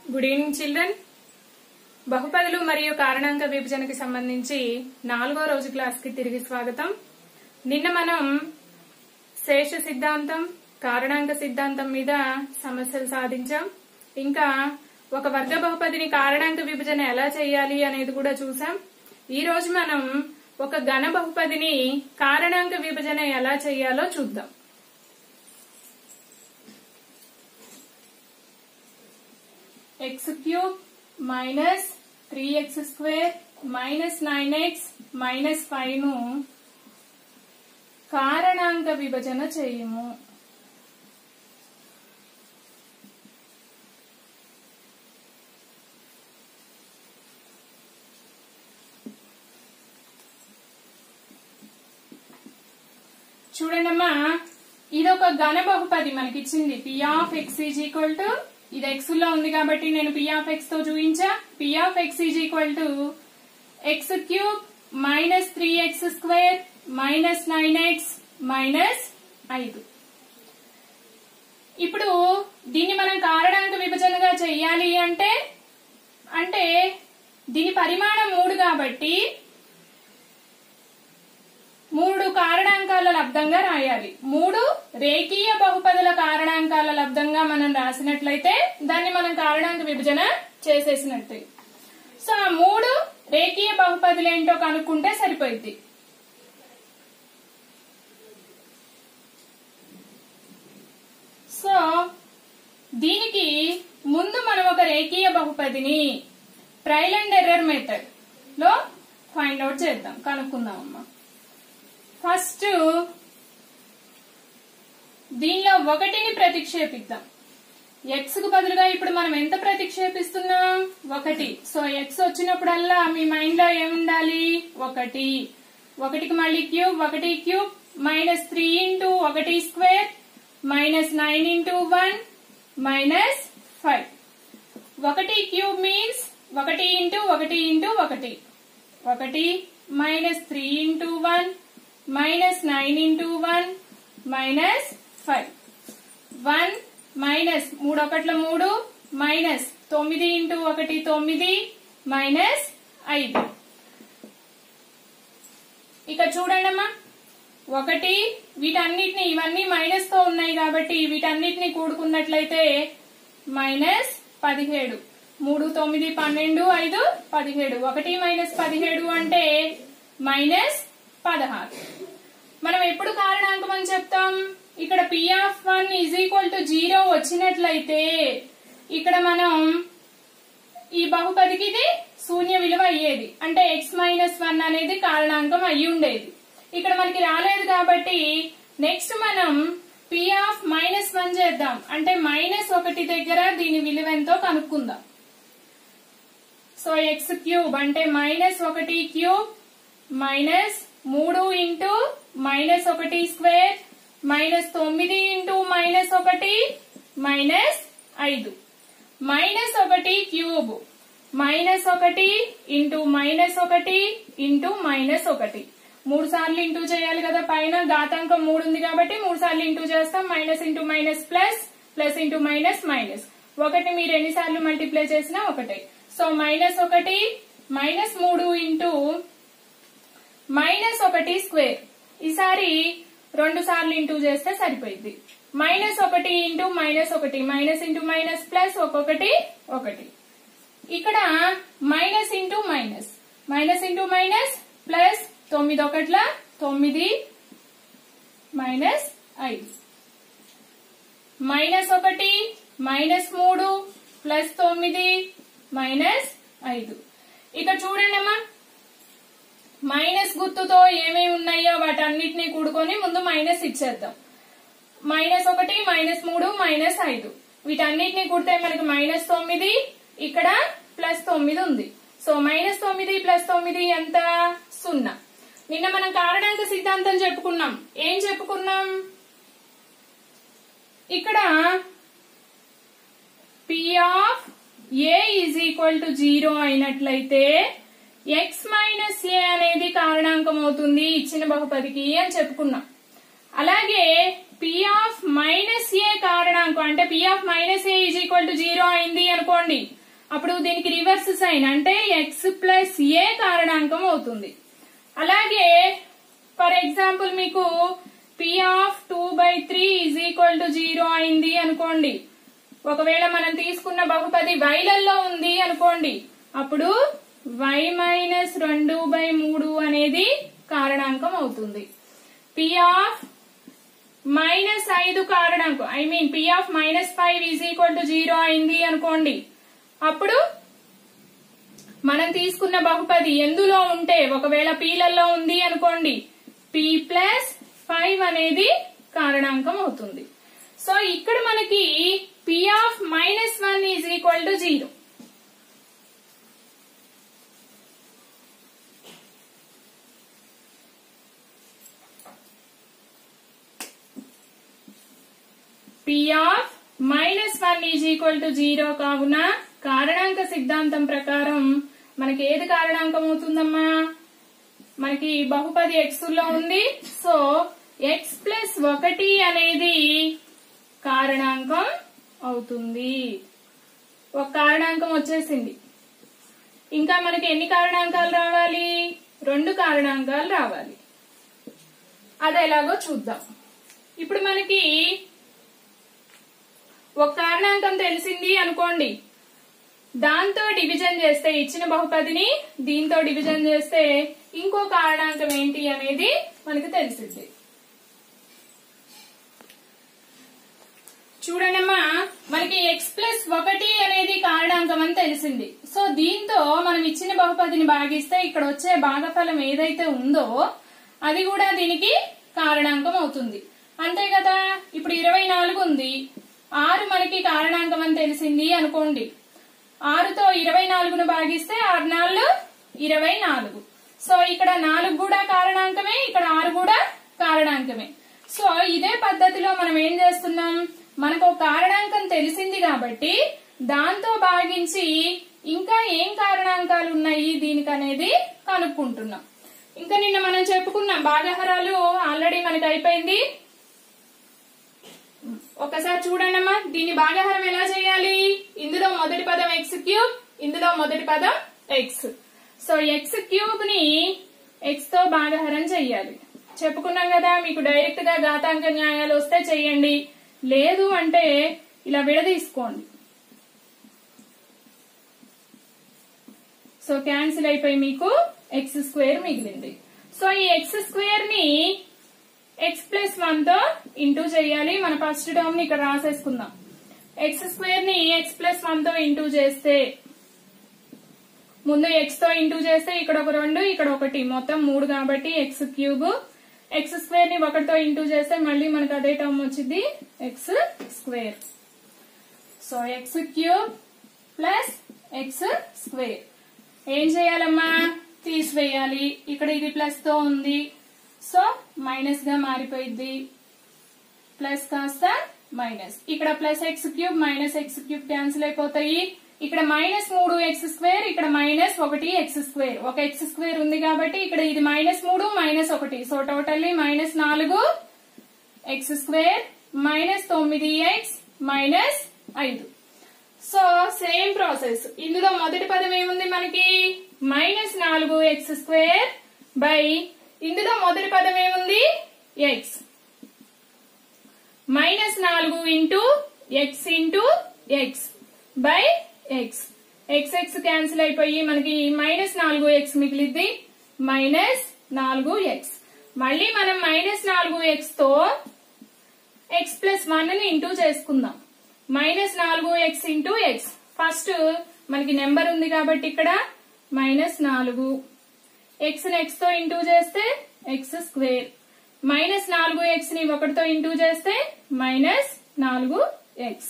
good evening children బహుపదులు మరియు కారణాంక విభజనకి సంబంధించి నాలుగో రోజు క్లాస్ కి తిరిగి స్వాగతం నిన్న మనం శేష సిద్ధాంతం కారణాంక సిద్ధాంతం మీద సమస్యలు సాధించాం ఇంకా ఒక వర్గ బహుపదిని కారణాంక విభజన ఎలా చేయాలి అనేది కూడా చూసాం ఈ రోజు మనం ఒక ఘన బహుపదిని కారణాంక విభజన ఎలా చేయాలో చూద్దాం x cube minus three x square minus nine x minus five ను కారణాంక విభజన చేయము చూడండమ్మా ఇది ఒక ఘన బహుపది మనకి ఇచ్చింది p of x is equal to ఇది ఎక్స్ లో ఉంది కాబట్టి నేను పి ఆఫ్ ఎక్స్ తో చూపించా p of x is equal to x cube minus three x square minus nine x minus ఐదు ఇప్పుడు దీన్ని మనం కారణాంక విభజనగా చెయ్యాలి అంటే అంటే దీని పరిమాణం మూడు కాబట్టి మూడు కారణాంకాల లబ్దంగా రాయాలి మూడు రేఖీయ బహుపదుల కారణాంకాల లబ్దంగా మనం రాసినట్లయితే దాన్ని మనం కారణాంక విభజన చేసేసినట్టే సో ఆ మూడు రేఖీయ బహుపదులు ఏంటో కనుక్కుంటే సరిపోయింది సో దీనికి ముందు మనం ఒక రేఖీయ బహుపదిని ట్రయల్ అండ్ ఎర్రర్ మెథడ్ లో ఫైండ్ అవుట్ చేద్దాం కనుక్కుందాం అమ్మా ఫస్ట్ దీనిలో ఒకటిని ప్రతిక్షేపిద్దాం ఎక్స్ కు బదులుగా ఇప్పుడు మనం ఎంత ప్రతిక్షేపిస్తున్నాం ఒకటి సో ఎక్స్ వచ్చినప్పుడల్లా మీ మైండ్ లో ఏముండాలి ఒకటి ఒకటికి మళ్ళీ క్యూబ్ ఒకటి క్యూబ్ మైనస్ త్రీ ఇంటూ ఒకటి square minus nine into one minus five ఒకటి క్యూబ్ మీన్స్ ఒకటి ఇంటూ ఒకటి ఇంటూ ఒకటి ఒకటి minus three into one minus nine into one minus five one minus మూడు ఒకట్ల మూడు మైనస్ తొమ్మిది ఇంటూ ఒకటి తొమ్మిది మైనస్ ఐదు ఇక చూడండమ్మా ఒకటి వీటన్నిటిని ఇవన్నీ మైనస్ తో ఉన్నాయి కాబట్టి వీటన్నిటిని కూడుకున్నట్లయితే మైనస్ పదిహేడు మూడు తొమ్మిది పన్నెండు ఐదు పదిహేడు ఒకటి మైనస్ పదిహేడు అంటే మైనస్ పదహారు మనం ఎప్పుడు కారణాంకం అని చెప్తాం ఇక్కడ p of one is equal to zero వచ్చినట్లయితే ఇక్కడ మనం ఈ బహుపదికి ఇది శూన్య విలువ అయ్యేది అంటే ఎక్స్ మైనస్ వన్ అనేది కారణాంకం అయి ఉండేది ఇక్కడ మనకి రాలేదు కాబట్టి నెక్స్ట్ మనం పి ఆఫ్ మైనస్ వన్ చేద్దాం అంటే మైనస్ ఒకటి దగ్గర దీని విలువ ఎంతో కనుక్కుందాం సో ఎక్స్ క్యూబ్ అంటే మైనస్ ఒకటి క్యూబ్ మైనస్ మూడు ఇంటూ మైనస్ ఒకటి స్క్వేర్ మైనస్ తొమ్మిది ఇంటూ మైనస్ ఒకటి మైనస్ ఐదు మైనస్ ఒకటి క్యూబ్ మైనస్ ఒకటి ఇంటూ మైనస్ ఒకటి ఇంటూ మైనస్ ఒకటి మూడు సార్లు ఇంటూ చేయాలి కదా పైన ఘాతాంకం మూడు ఉంది కాబట్టి మూడు సార్లు ఇంటూ చేస్తాం minus into minus plus plus into minus minus ఒకటి మీరు ఎన్నిసార్లు మల్టిప్లై చేసినా ఒకటే సో మైనస్ ఒకటి మైనస్ మూడు ఇంటూ మైనస్ ఒకటి స్క్వేర్ ఈసారి రెండు సార్లు ఇంటూ చేస్తే సరిపోయింది మైనస్ ఒకటి ఇంటూ మైనస్ ఒకటి మైనస్ ఇంటూ మైనస్ ప్లస్ ఒక్కొక్కటి ఒకటి ఇక్కడ minus into minus minus into minus plus తొమ్మిది ఒకట్ల తొమ్మిది మైనస్ ఐదు మైనస్ ఒకటి మైనస్ మూడు ప్లస్ తొమ్మిది మైనస్ ఐదు ఇక చూడండి అమ్మా మైనస్ గుర్తుతో ఏమేమి ఉన్నాయో వాటన్నిటిని కూడుకొని ముందు మైనస్ ఇచ్చేద్దాం మైనస్ ఒకటి మైనస్ మూడు మైనస్ ఐదు వీటన్నిటిని కూడితే మనకి మైనస్ తొమ్మిది ఇక్కడ ప్లస్ తొమ్మిది ఉంది సో మైనస్ తొమ్మిది ప్లస్ తొమ్మిది ఎంత సున్నా నిన్న మనం కారణాంక సిద్ధాంతం చెప్పుకున్నాం ఏం చెప్పుకున్నాం ఇక్కడ p of a is equal to zero అయినట్లయితే ఎక్స్ మైనస్ ఏ అనేది కారణాంకం అవుతుంది ఇచ్చిన బహుపదికి అని చెప్పుకున్నాం అలాగే పి ఆఫ్ మైనస్ ఏ కారణాంకం అంటే p of minus a is equal to zero అయింది అనుకోండి అప్పుడు దీనికి రివర్స్ సైన్ అంటే ఎక్స్ ప్లస్ ఏ కారణాంకం అవుతుంది అలాగే ఫర్ ఎగ్జాంపుల్ మీకు p of two by three is equal to zero అయింది అనుకోండి ఒకవేళ మనం తీసుకున్న బహుపది వైలలో ఉంది అనుకోండి అప్పుడు వై మైనస్ రెండు బై మూడు అనేది కారణాంకం అవుతుంది పి ఆఫ్ మైనస్ ఐదు కారణాంకం I mean p of minus five is equal to zero అయింది అనుకోండి అప్పుడు మనం తీసుకున్న బహుపది ఎందులో ఉంటే ఒకవేళ పీలలో ఉంది అనుకోండి పి ప్లస్ ఫైవ్ అనేది కారణాంకం అవుతుంది సో ఇక్కడ మనకి p of minus one is equal to zero p of minus one is equal to zero కావున కారణాంక సిద్ధాంతం ప్రకారం మనకి ఏది కారణాంకం అవుతుందమ్మా మనకి బహుపది ఎక్స్ లో ఉంది సో ఎక్స్ ప్లస్ ఒకటి అనేది కారణాంకం అవుతుంది ఒక కారణాంకం వచ్చేసింది ఇంకా మనకి ఎన్ని కారణాంకాలు రావాలి రెండు కారణాంకాలు రావాలి అది ఎలాగో చూద్దాం ఇప్పుడు మనకి ఒక కారణాంకం తెలిసింది అనుకోండి దాంతో డివిజన్ చేస్తే ఇచ్చిన బహుపదిని దీంతో డివిజన్ చేస్తే ఇంకో కారణాంకం ఏంటి అనేది మనకి తెలిసింది చూడండమ్మా మనకి ఎక్స్ ప్లస్ ఒకటి అనేది కారణాంకం అని తెలిసింది సో దీంతో మనం ఇచ్చిన బహుపదిని భాగిస్తే ఇక్కడ వచ్చే భాగఫలం ఏదైతే ఉందో అది కూడా దీనికి కారణాంకం అవుతుంది అంతే కదా ఇప్పుడు ఇరవై నాలుగు ఉంది ఆరు మనకి కారణాంకం అని తెలిసింది అనుకోండి ఆరుతో ఇరవై నాలుగును భాగిస్తే ఆరు నాలుగు ఇరవై నాలుగు సో ఇక్కడ నాలుగు కూడా కారణాంకమే ఇక్కడ ఆరు కూడా కారణాంకమే సో ఇదే పద్ధతిలో మనం ఏం చేస్తున్నాం మనకు ఒక కారణాంకం తెలిసింది కాబట్టి దాంతో భాగించి ఇంకా ఏం కారణాంకాలు ఉన్నాయి దీనికి అనేది కనుక్కుంటున్నాం ఇంకా నిన్న మనం చెప్పుకున్నాం భాగహారాలు ఆల్రెడీ మనకి అయిపోయింది ఒకసారి చూడండి అమ్మా దీని భాగాహారం ఎలా చేయాలి ఇందులో మొదటి పదం ఎక్స్ క్యూబ్ ఇందులో మొదటి పదం ఎక్స్ సో ఎక్స్ క్యూబ్ ని ఎక్స్ తో భాగాహారం చెయ్యాలి చెప్పుకున్నాం కదా మీకు డైరెక్ట్ గా ఘాతాంక న్యాయాలు వస్తే చెయ్యండి లేదు అంటే ఇలా విడదీసుకోండి సో క్యాన్సిల్ అయిపోయి మీకు ఎక్స్ స్క్వేర్ మిగిలింది సో ఈ ఎక్స్ స్క్వేర్ ని ఎక్స్ ప్లస్ వన్ తో ఇంటూ చేయాలి మన ఫస్ట్ టర్మ్ ని ఇక్కడ రాసేసుకుందాం ఎక్స్ స్క్వేర్ ని ఎక్స్ ప్లస్ వన్ తో ఇంటూ చేస్తే ముందు ఎక్స్ తో ఇంటూ చేస్తే ఇక్కడ ఒక రెండు ఇక్కడ ఒకటి మొత్తం మూడు కాబట్టి ఎక్స్ క్యూబ్ ఎక్స్ స్క్వేర్ ని ఒకటితో ఇంటూ చేస్తే మళ్ళీ మనకు అదే టర్మ్ వచ్చింది x square so x cube plus x square ఏం చేయాలమ్మా తీసివేయాలి ఇక్కడ ఇది ప్లస్ తో ఉంది సో మైనస్ గా మారిపోయింది ప్లస్ కాస్త మైనస్ ఇక్కడ plus x cube minus x cube cancel అయిపోతాయి ఇక్కడ మైనస్ మూడు ఎక్స్ స్క్వేర్ ఇక్కడ మైనస్ ఒకటి ఎక్స్ స్క్వేర్ ఒక ఎక్స్ స్క్వేర్ ఉంది కాబట్టి ఇక్కడ ఇది మైనస్ మూడు మైనస్ ఒకటి సో టోటల్లీ మైనస్ నాలుగు ఎక్స్ స్క్వేర్ మైనస్ తొమ్మిది ఎక్స్ మైనస్ ఐదు సో సేమ్ ప్రాసెస్ ఇందులో మొదటి పదం ఏముంది మనకి మైనస్ నాలుగు ఎక్స్ స్క్వేర్ బై ఇందులో మొదటి పదం ఏముంది ఎక్స్ మైనస్ నాలుగు into x into x by x x x cancel అయిపోయి మనకి మైనస్ నాలుగు ఎక్స్ మిగిలిద్ది మైనస్ నాలుగు ఎక్స్ మళ్ళీ మనం మైనస్ నాలుగు ఎక్స్ తో ఎక్స్ ప్లస్ వన్ ని ఇంటూ చేసుకుందాం మైనస్ నాలుగు ఎక్స్ ఇంటూ ఎక్స్ ఫస్ట్ మనకి నెంబర్ ఉంది కాబట్టి ఇక్కడ మైనస్ నాలుగు ఎక్స్ ని ఎక్స్ తో ఇంటూ చేస్తే ఎక్స్ స్క్వేర్ మైనస్ నాలుగు ఎక్స్ ని ఒకటితో ఇంటూ చేస్తే మైనస్ నాలుగు ఎక్స్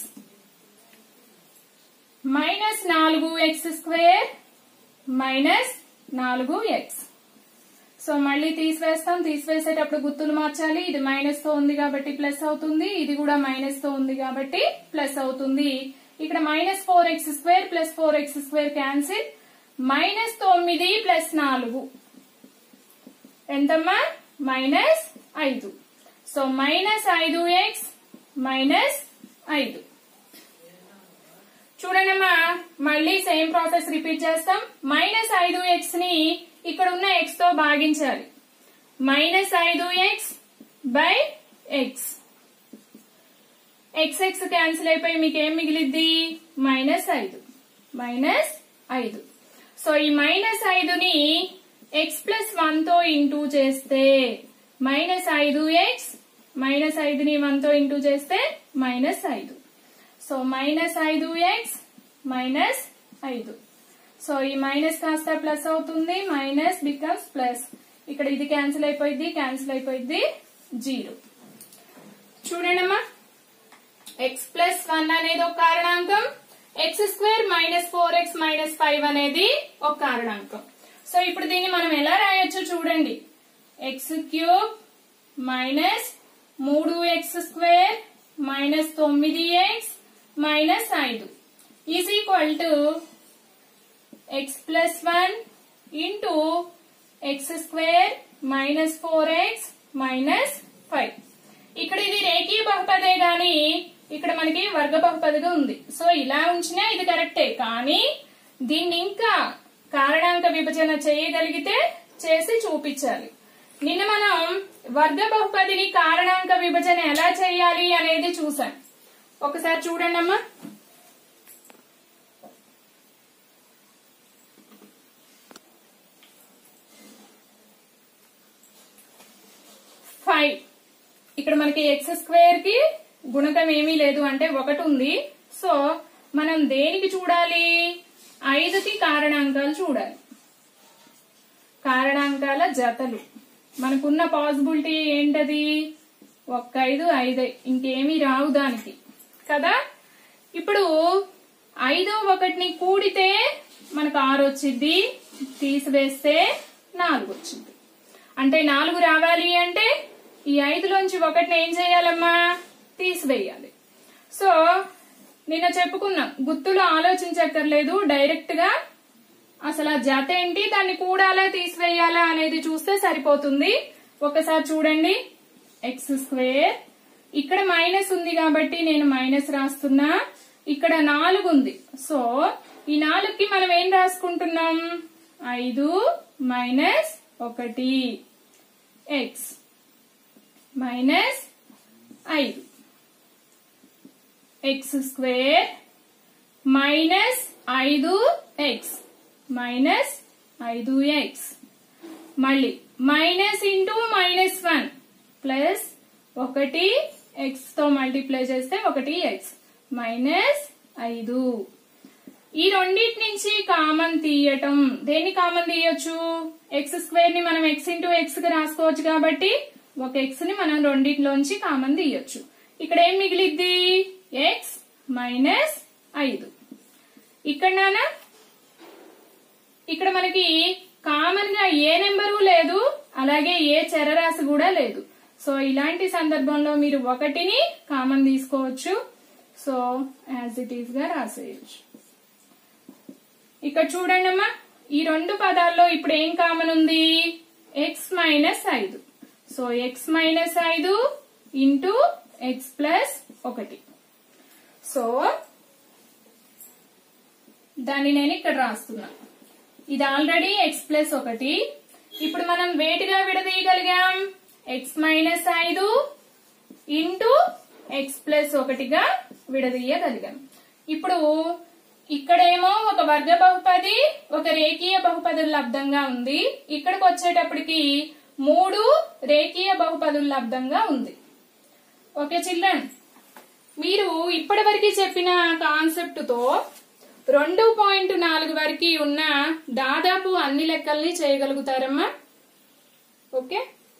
మైనస్ నాలుగు ఎక్స్ స్క్వేర్ మైనస్ నాలుగు ఎక్స్ సో మళ్ళీ తీసివేస్తాం తీసివేసేటప్పుడు గుర్తులు మార్చాలి ఇది మైనస్ తో ఉంది కాబట్టి ప్లస్ అవుతుంది ఇది కూడా మైనస్ తో ఉంది కాబట్టి ప్లస్ అవుతుంది ఇక్కడ minus four x square plus four x square cancel minus తొమ్మిది ప్లస్ నాలుగు ఎంతమ్మా మైనస్ ఐదు సో మైనస్ ఐదు ఎక్స్ మైనస్ ఐదు చూడండమ్మా మళ్ళీ సేమ్ ప్రాసెస్ రిపీట్ చేస్తాం మైనస్ ఐదు ఎక్స్ ని ఇక్కడ ఉన్న ఎక్స్ తో భాగించాలి మైనస్ ఐదు x by x x x cancel అయిపోయి మీకు ఏం మిగిలిద్ది మైనస్ ఐదు మైనస్ ఐదు సో ఈ మైనస్ ఐదుని ఎక్స్ ప్లస్ వన్ తో ఇంటూ చేస్తే మైనస్ ఐదు ఎక్స్ మైనస్ ఐదుని వన్ తో ఇంటూ చేస్తే మైనస్ ఐదు సో మైనస్ ఐదు ఎక్స్ మైనస్ ఐదు సో ఈ మైనస్ కాస్త ప్లస్ అవుతుంది మైనస్ బికమ్స్ ప్లస్ ఇక్కడ ఇది క్యాన్సిల్ అయిపోయింది క్యాన్సిల్ అయిపోయింది జీరో చూడండమ్మా ఎక్స్ ప్లస్ వన్ అనేది ఒక కారణాంకం x square minus four x minus five అనేది ఒక కారణాంకం సో ఇప్పుడు దీన్ని మనం ఎలా రాయొచ్చు చూడండి ఎక్స్ క్యూబ్ మైనస్ మూడు ఎక్స్ స్క్వేర్ మైనస్ తొమ్మిది ఎక్స్ మైనస్ ఐదు is equal to X plus one into x square minus four x minus five ఇక్కడ ఇది రేఖీయ బహుపదే గాని ఇక్కడ మనకి వర్గ బహుపదిగా ఉంది సో ఇలా ఉంచినా ఇది కరెక్టే కానీ దీన్ని ఇంకా కారణాంక విభజన చేయగలిగితే చేసి చూపించాలి నిన్న మనం వర్గ బహుపదిని కారణాంక విభజన ఎలా చేయాలి అనేది చూసాం ఒకసారి చూడండి అమ్మా ఫైవ్ ఇక్కడ మనకి ఎక్స్ స్క్వేర్ కి గుణకం ఏమీ లేదు అంటే ఒకటి ఉంది సో మనం దేనికి చూడాలి ఐదుకి కారణాంకాలు చూడాలి కారణాంకాల జతలు మనకున్న పాసిబిలిటీ ఏంటది ఒక్క ఐదు ఐదే ఇంకేమీ రావు దానికి కదా ఇప్పుడు ఐదో ఒకటిని కూడితే మనకు ఆరు వచ్చింది తీసివేస్తే నాలుగు వచ్చింది అంటే నాలుగు రావాలి అంటే ఈ ఐదులోంచి ఒకటిని ఏం చేయాలమ్మా తీసివేయాలి సో నిన్న చెప్పుకున్నాం గుర్తులు ఆలోచించక్కర్లేదు డైరెక్ట్ గా అసలు ఆ జత ఏంటి దాన్ని కూడాలా తీసివేయాలా అనేది చూస్తే సరిపోతుంది ఒకసారి చూడండి ఎక్స్ స్క్వేర్ ఇక్కడ మైనస్ ఉంది కాబట్టి నేను మైనస్ రాస్తున్నా ఇక్కడ నాలుగు ఉంది సో ఈ నాలుగుకి మనం ఏం రాసుకుంటున్నాం ఐదు మైనస్ ఒకటి ఎక్స్ మైనస్ ఐదు ఎక్స్ స్క్వేర్ మైనస్ ఐదు ఎక్స్ మైనస్ ఐదు ఎక్స్ మళ్ళీ minus into minus one plus ఒకటి ఎక్స్ తో మల్టిప్లై చేస్తే ఒకటి ఎక్స్ మైనస్ ఐదు ఈ రెండింటి నుంచి కామన్ తీయటం దేన్ని కామన్ తీయొచ్చు ఎక్స్ స్క్వేర్ ని మనం ఎక్స్ ఇంటూ ఎక్స్ కి రాసుకోవచ్చు కాబట్టి ఒక ఎక్స్ ని మనం రెండింటిలోంచి కామన్ తీయొచ్చు ఇక్కడ ఏం మిగిలిద్ది ఎక్స్ మైనస్ ఐదు ఇక్కడ నానా ఇక్కడ మనకి కామన్ గా ఏ నెంబరు లేదు అలాగే ఏ చరరాశి కూడా లేదు సో ఇలాంటి సందర్భంలో మీరు ఒకటిని కామన్ తీసుకోవచ్చు సో యాజ్ ఇట్ ఈస్ గా రాసేయచ్చు ఇక్కడ చూడండి అమ్మా ఈ రెండు పదాల్లో ఇప్పుడు ఏం కామన్ ఉంది ఎక్స్ మైనస్ ఐదు సో ఎక్స్ మైనస్ ఐదు ఇంటూ ఎక్స్ ప్లస్ ఒకటి సో దాన్ని నేను ఇక్కడ రాస్తున్నా ఇది ఆల్రెడీ ఎక్స్ ప్లస్ ఒకటి ఇప్పుడు మనం వేటిగా విడదీయగలిగాం ఎక్స్ మైనస్ ఐదు ఇంటూ ఎక్స్ ప్లస్ ఒకటిగా విడదీయగలిగాం ఇప్పుడు ఇక్కడేమో ఒక వర్గ బహుపది ఒక రేఖీయ బహుపదుల లబ్దంగా ఉంది ఇక్కడికి వచ్చేటప్పటికి మూడు రేఖీయ బహుపదుల లబ్దంగా ఉంది ఓకే చిల్డ్రన్ మీరు ఇప్పటివరకు చెప్పిన కాన్సెప్ట్ తో రెండు పాయింట్ నాలుగు వరకు ఉన్న దాదాపు అన్ని లెక్కల్ని చేయగలుగుతారమ్మా ఓకే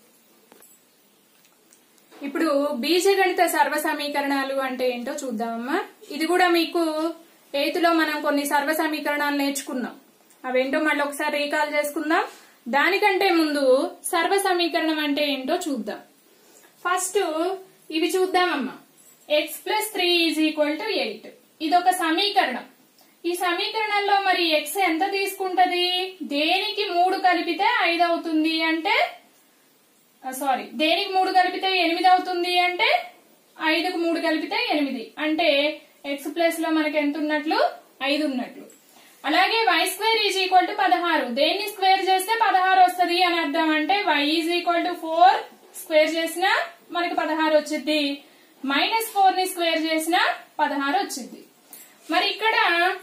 ఇప్పుడు బీజగణిత సర్వ సమీకరణాలు అంటే ఏంటో చూద్దామమ్మా ఇది కూడా మీకు ఎయిత్ లో మనం కొన్ని సర్వ సమీకరణాలు నేర్చుకున్నాం అవేంటో మళ్ళీ ఒకసారి రీకాల్ చేసుకుందాం దానికంటే ముందు సర్వ సమీకరణం అంటే ఏంటో చూద్దాం ఫస్ట్ ఇవి చూద్దామమ్మా x plus three is equal to eight ఇది ఒక సమీకరణం ఈ సమీకరణంలో మరి ఎక్స్ ఎంత తీసుకుంటది దేనికి మూడు కలిపితే ఐదు అవుతుంది అంటే సారీ దేనికి మూడు కలిపితే ఎనిమిది అవుతుంది అంటే ఐదుకు మూడు కలిపితే ఎనిమిది అంటే ఎక్స్ ప్లస్ లో మనకి ఎంత ఉన్నట్లు ఐదు ఉన్నట్లు అలాగే y square is equal to పదహారు దేన్ని స్క్వేర్ చేస్తే పదహారు వస్తుంది అని అర్థం అంటే y is equal to four square చేసినా మనకి పదహారు వచ్చింది మైనస్ ఫోర్ ని స్క్వేర్ చేసినా పదహారు వచ్చింది మరి ఇక్కడ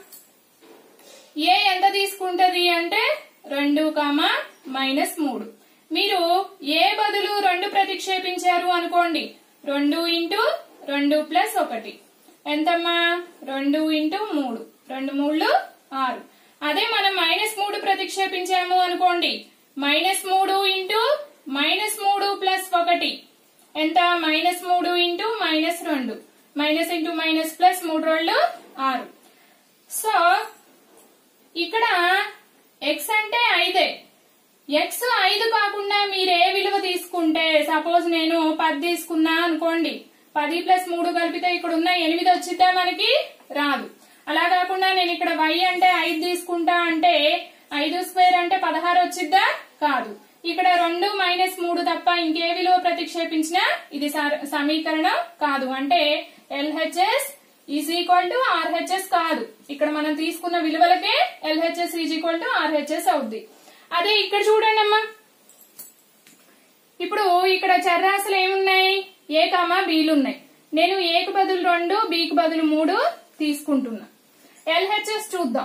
ఏ ఎంత తీసుకుంటది అంటే రెండు కామా మైనస్ మూడు మీరు ఏ బదులు రెండు ప్రతిక్షేపించారు అనుకోండి రెండు ఇంటూ రెండు ప్లస్ ఒకటి ఎంతమ్మా రెండు ఇంటూ మూడు రెండు మూడు ఆరు అదే మనం మైనస్ మూడు ప్రతిక్షేపించాము అనుకోండి మైనస్ మూడు ఇంటూ మైనస్ మూడు ప్లస్ ఒకటి ఎంత మైనస్ మూడు ఇంటూ మైనస్ రెండు మైనస్ ఇంటూ మైనస్ ప్లస్ మూడు రెండు ఆరు సో ఇక్కడ ఎక్స్ అంటే ఐదే ఎక్స్ ఐదు కాకుండా మీరు ఏ విలువ తీసుకుంటే సపోజ్ నేను పది తీసుకున్నా అనుకోండి పది ప్లస్ మూడు కలిపితే ఇక్కడ ఉన్న ఎనిమిది వచ్చిద్దా మనకి రాదు అలా కాకుండా నేను ఇక్కడ వై అంటే ఐదు తీసుకుంటా అంటే ఐదు స్క్వేర్ అంటే పదహారు వచ్చిద్దా కాదు ఇక్కడ రెండు మైనస్ మూడు తప్ప ఇంకే విలువ ప్రతిక్షేపించినా ఇది సర- సమీకరణం కాదు అంటే LHS is equal to RHS కాదు ఇక్కడ మనం తీసుకున్న విలువలకే LHS is equal to RHS అవుద్ది అదే ఇక్కడ చూడండి అమ్మా ఇప్పుడు ఇక్కడ చర్రాసులు ఏమున్నాయి ఏ కామా బీలు ఉన్నాయి నేను ఏకు బదులు రెండు బీకి బదులు మూడు తీసుకుంటున్నా ఎల్హెచ్ఎస్ చూద్దాం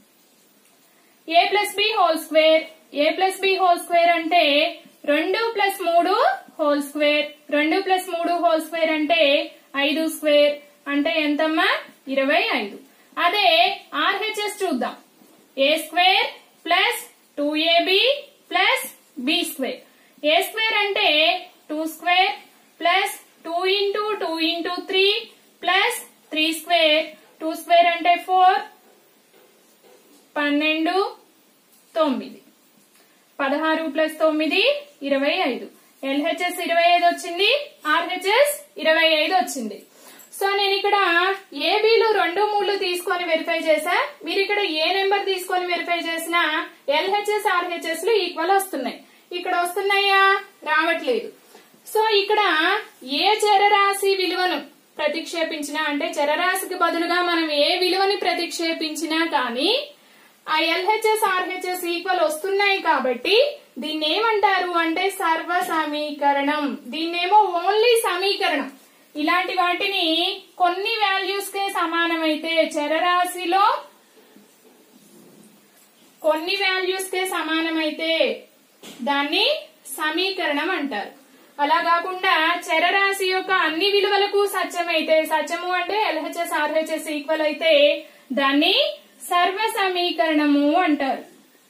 a plus B whole square A plus B whole square అంటే రెండు ప్లస్ మూడు హోల్ స్క్వేర్ రెండు ప్లస్ మూడు హోల్ స్క్వేర్ అంటే ఐదు స్క్వేర్ అంటే ఎంతమ్మా ఇరవై ఐదు అదే ఆర్హెచ్ఎస్ చూద్దాం a square plus two AB plus B square A square అంటే two square plus two into two into three plus three square two square అంటే ఫోర్ పన్నెండు తొమ్మిది పదహారు ప్లస్ తొమ్మిది ఇరవై ఐదు ఎల్హెచ్ఎస్ ఇరవై ఐదు వచ్చింది ఆర్హెచ్ఎస్ ఇరవై ఐదు వచ్చింది సో నేను ఇక్కడ ఏబీలు రెండు మూడు తీసుకొని వెరిఫై చేశా మీరు ఇక్కడ ఏ నెంబర్ తీసుకొని వెరిఫై చేసినా ఎల్హెచ్ఎస్ ఆర్హెచ్ఎస్ లు ఈక్వల్ వస్తున్నాయి ఇక్కడ వస్తున్నాయా రావట్లేదు సో ఇక్కడ ఏ చరరాశి విలువను ప్రతిక్షేపించినా అంటే చరరాశికి బదులుగా మనం ఏ విలువని ప్రతిక్షేపించినా కానీ ఆ ఎల్హెచ్ఎస్ ఆర్హెచ్ఎస్ ఈక్వల్ వస్తున్నాయి కాబట్టి దీన్ని ఏమంటారు అంటే సర్వ సమీకరణం దీన్నేమో ఓన్లీ సమీకరణం ఇలాంటి వాటిని కొన్ని వాల్యూస్ కే సమానమైతే చరరాశిలో కొన్ని వాల్యూస్ కే సమానమైతే దాన్ని సమీకరణం అంటారు అలా కాకుండా చరరాశి యొక్క అన్ని విలువలకు సత్యమైతే సత్యము అంటే ఎల్హెచ్ఎస్ ఆర్హెచ్ఎస్ ఈక్వల్ అయితే దాన్ని సర్వ సమీకరణము అంటారు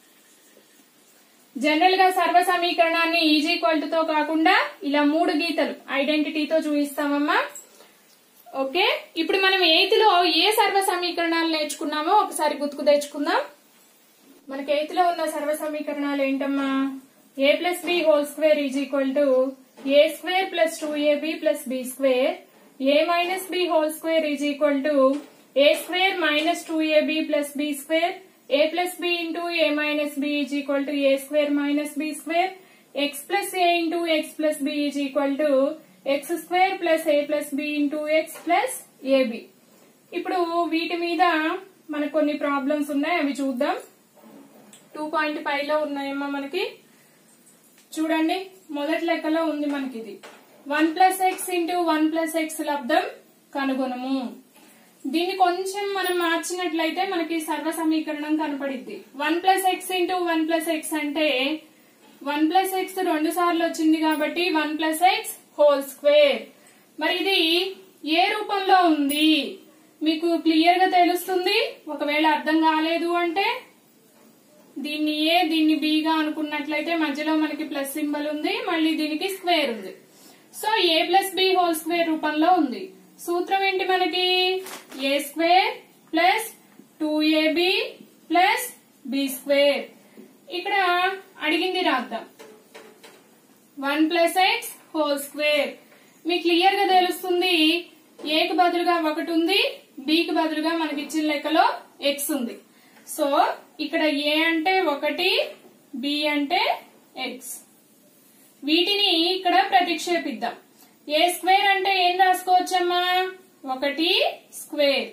జనరల్ గా సర్వ సమీకరణాన్ని ఈజీ తో కాకుండా ఇలా మూడు గీతలు ఐడెంటిటీతో చూపిస్తామమ్మా ఓకే ఇప్పుడు మనం ఎయిత్ లో ఏ సర్వ సమీకరణాలు నేర్చుకున్నామో ఒకసారి గుర్తుకు తెచ్చుకుందాం మనకి ఎయిత్ లో ఉన్న సర్వ సమీకరణాలు ఏంటమ్మా a plus B whole square is equal to a square plus two AB plus B square A minus B whole square is equal to a square minus two AB plus B square A plus B into A minus b is equal to a square minus b square x plus A into X plus B is equal to X square plus A plus B into X plus AB ఇప్పుడు వీటి మీద మనకు కొన్ని problems ఉన్నాయి అవి చూద్దాం two point five లో ఉన్నాయమ్మా మనకి చూడండి మొదటి లెక్కలో ఉంది మనకి ఇది one plus x into one plus x లబ్దం కనుగొనము దీన్ని కొంచెం మనం మార్చినట్లయితే మనకి సర్వ సమీకరణం కనపడిద్ది one plus x into one plus x అంటే వన్ ప్లస్ ఎక్స్ రెండు సార్లు వచ్చింది కాబట్టి one plus x whole square మరి ఇది ఏ రూపంలో ఉంది మీకు క్లియర్ గా తెలుస్తుంది ఒకవేళ అర్థం కాలేదు అంటే దీన్ని ఏ దీన్ని బి గా అనుకున్నట్లయితే మధ్యలో మనకి ప్లస్ సింబల్ ఉంది మళ్ళీ దీనికి స్క్వేర్ ఉంది so a plus B whole square రూపంలో ఉంది సూత్రం ఏంటి మనకి a square plus two AB plus B square ఇక్కడ అడిగింది రాద్దాం one plus x whole square మీకు క్లియర్ గా తెలుస్తుంది ఏకి బదులుగా ఒకటి ఉంది బికి బదులుగా మనకి ఇచ్చిన లెక్కలో ఎక్స్ ఉంది సో ఇక్కడ ఏ అంటే ఒకటి బి అంటే ఎక్స్ వీటిని ఇక్కడ ప్రతిక్షేపిద్దాం ఏ స్క్వేర్ అంటే ఏం రాసుకోవచ్చమ్మా ఒకటి స్క్వేర్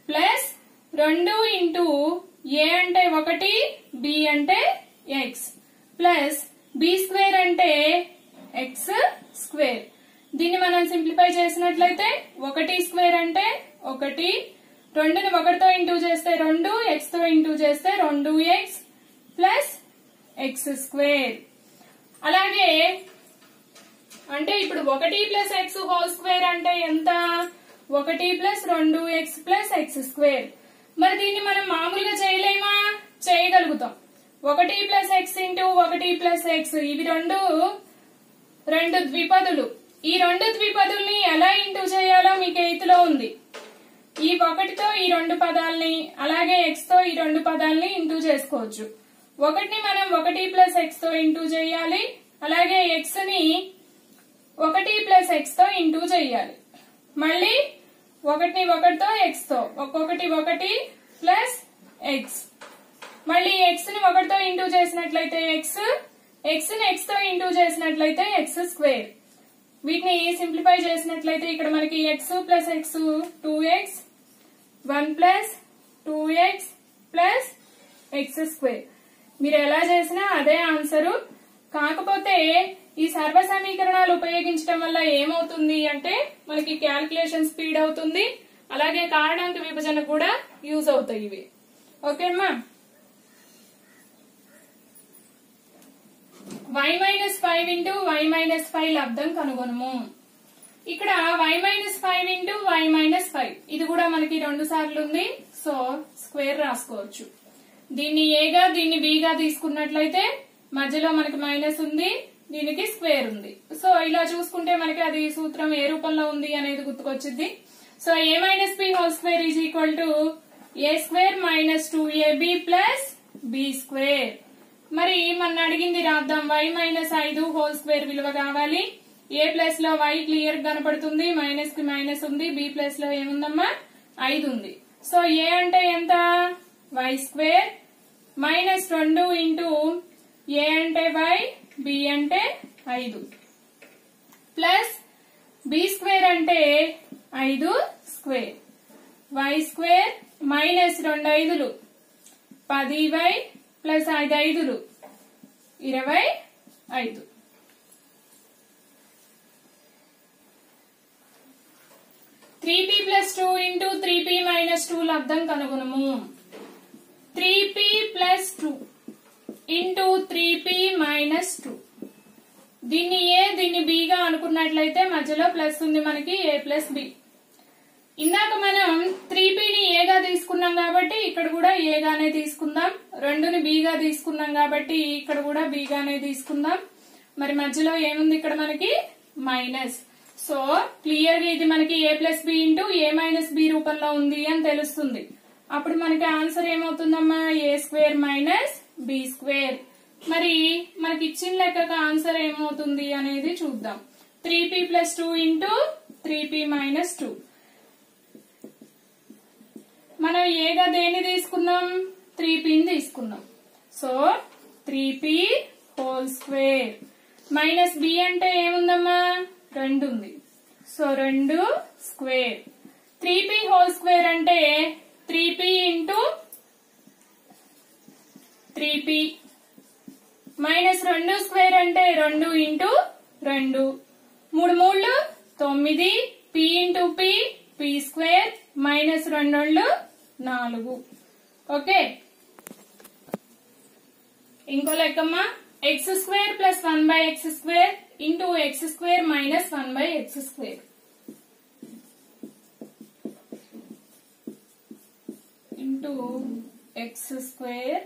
ప్లస్ రెండు ఇంటూ ఏ అంటే ఒకటి బి అంటే ఎక్స్ ప్లస్ బి స్క్వేర్ అంటే ఎక్స్ స్క్వేర్ దీన్ని మనం సింప్లిఫై చేసినట్లయితే ఒకటి స్క్వేర్ అంటే ఒకటి రెండుని ఒకటితో ఇంటూ చేస్తే రెండు ఎక్స్ తో ఇంటూ చేస్తే రెండు ఎక్స్ ప్లస్ ఎక్స్ స్క్వేర్ అలాగే అంటే ఇప్పుడు ఒకటి ప్లస్ ఎక్స్ హోల్ స్క్వేర్ అంటే ఎంత ఒకటి ప్లస్ రెండు ఎక్స్ ప్లస్ ఎక్స్ స్క్వేర్ మరి దీన్ని మనం మామూలుగా చేయలేమా చేయగలుగుతాం ఒకటి ప్లస్ ఎక్స్ ఇంటూ ఒకటి ప్లస్ ఎక్స్ ఇవి రెండు రెండు ద్విపదులు ఈ రెండు ద్విపదుల్ని ఎలా ఇంటూ చేయాలో మీకు ఎయిత్ లో ఉంది ఈ ఒకటితో ఈ రెండు పదాల్ని అలాగే ఎక్స్ తో ఈ రెండు పదాల్ని ఇంటూ చేసుకోవచ్చు ఒకటిని మనం ఒకటి ప్లస్ ఎక్స్ తో ఇంటూ చేయాలి అలాగే ఎక్స్ ని ఒకటి ప్లస్ ఎక్స్ తో ఇంటూ చేయాలి మళ్ళీ ఒకటిని ఒకటితో ఎక్స్ తో ఒక్కొక్కటి ఒకటి ప్లస్ ఎక్స్ మళ్ళీ ఎక్స్ ని ఒకటితో ఇంటూ చేసినట్లయితే ఎక్స్ ఎక్స్ ని ఎక్స్ తో ఇంటూ చేసినట్లయితే ఎక్స్ స్క్వేర్ వీటిని సింప్లిఫై చేసినట్లయితే ఇక్కడ మనకి x plus x two x one plus two X plus x square మీరు ఎలా చేసినా అదే ఆన్సరు కాకపోతే ఈ సర్వ సమీకరణాలు ఉపయోగించడం వల్ల ఏమవుతుంది అంటే మనకి క్యాల్కులేషన్ స్పీడ్ అవుతుంది అలాగే కారణాంక విభజన కూడా యూజ్ అవుతాయి ఇవి ఓకే అమ్మా y minus five into y minus five లబ్ధం కనుగొనము ఇక్కడ y minus five into y minus five ఇది కూడా మనకి రెండు సార్లు ఉంది సో స్క్వేర్ రాసుకోవచ్చు దీన్ని ఏగా దీన్ని బిగా తీసుకున్నట్లయితే మధ్యలో మనకి మైనస్ ఉంది దీనికి స్క్వేర్ ఉంది సో ఇలా చూసుకుంటే మనకి అది సూత్రం ఏ రూపంలో ఉంది అనేది గుర్తుకొచ్చింది so a minus B whole square is equal to a square minus two AB plus B square మరి మన అడిగింది రాద్దాం వై మైనస్ ఐదు హోల్ స్క్వేర్ విలువ కావాలి ఏ ప్లస్ లో వై క్లియర్ కనపడుతుంది మైనస్ కి మైనస్ ఉంది బి ప్లస్ లో ఏముందమ్మా ఐదు ఉంది సో ఏ అంటే ఎంత వై స్క్వేర్ మైనస్ రెండు ఇంటూ ఏ అంటే వై బి అంటే ఐదు ప్లస్ బి స్క్వేర్ అంటే ఐదు స్క్వేర్ వై స్క్వేర్ మైనస్ రెండు ఐదులు పది వై ప్లస్ ఐదు ఐదులు ఇరవై ఐదు three p plus two into three p minus two లబ్ధం కనుగొనము three p plus two into three p minus two దీన్ని ఏ దీన్ని బిగా అనుకున్నట్లయితే మధ్యలో ప్లస్ ఉంది మనకి ఏ ప్లస్ బి ఇందాక మనం త్రీ ని ఏగా తీసుకున్నాం కాబట్టి ఇక్కడ కూడా ఏగానే తీసుకుందాం రెండుని బిగా తీసుకున్నాం కాబట్టి ఇక్కడ కూడా బిగానే తీసుకుందాం మరి మధ్యలో ఏముంది ఇక్కడ మనకి మైనస్ సో క్లియర్ గా ఇది మనకి a plus B into A minus b రూపంలో ఉంది అని తెలుస్తుంది అప్పుడు మనకి ఆన్సర్ ఏమవుతుందమ్మా a square minus b square మరి మనకి ఇచ్చిన లెక్కకు ఆన్సర్ ఏమవుతుంది అనేది చూద్దాం three p plus two into three p minus two మనం ఏగా దేన్ని తీసుకున్నాం త్రీ పీని తీసుకున్నాం so three p whole square minus b అంటే ఏముందమ్మా రెండు ఉంది సో రెండు square three p whole square అంటే three p into three p minus రెండు స్క్వేర్ అంటే రెండు ఇంటూ రెండు మూడు మూడు తొమ్మిది p into p p square minus రెండు నాలుగు ఓకే ఇంకో లెక్కమ్మా x square plus one by x square into x square minus one by x square into x square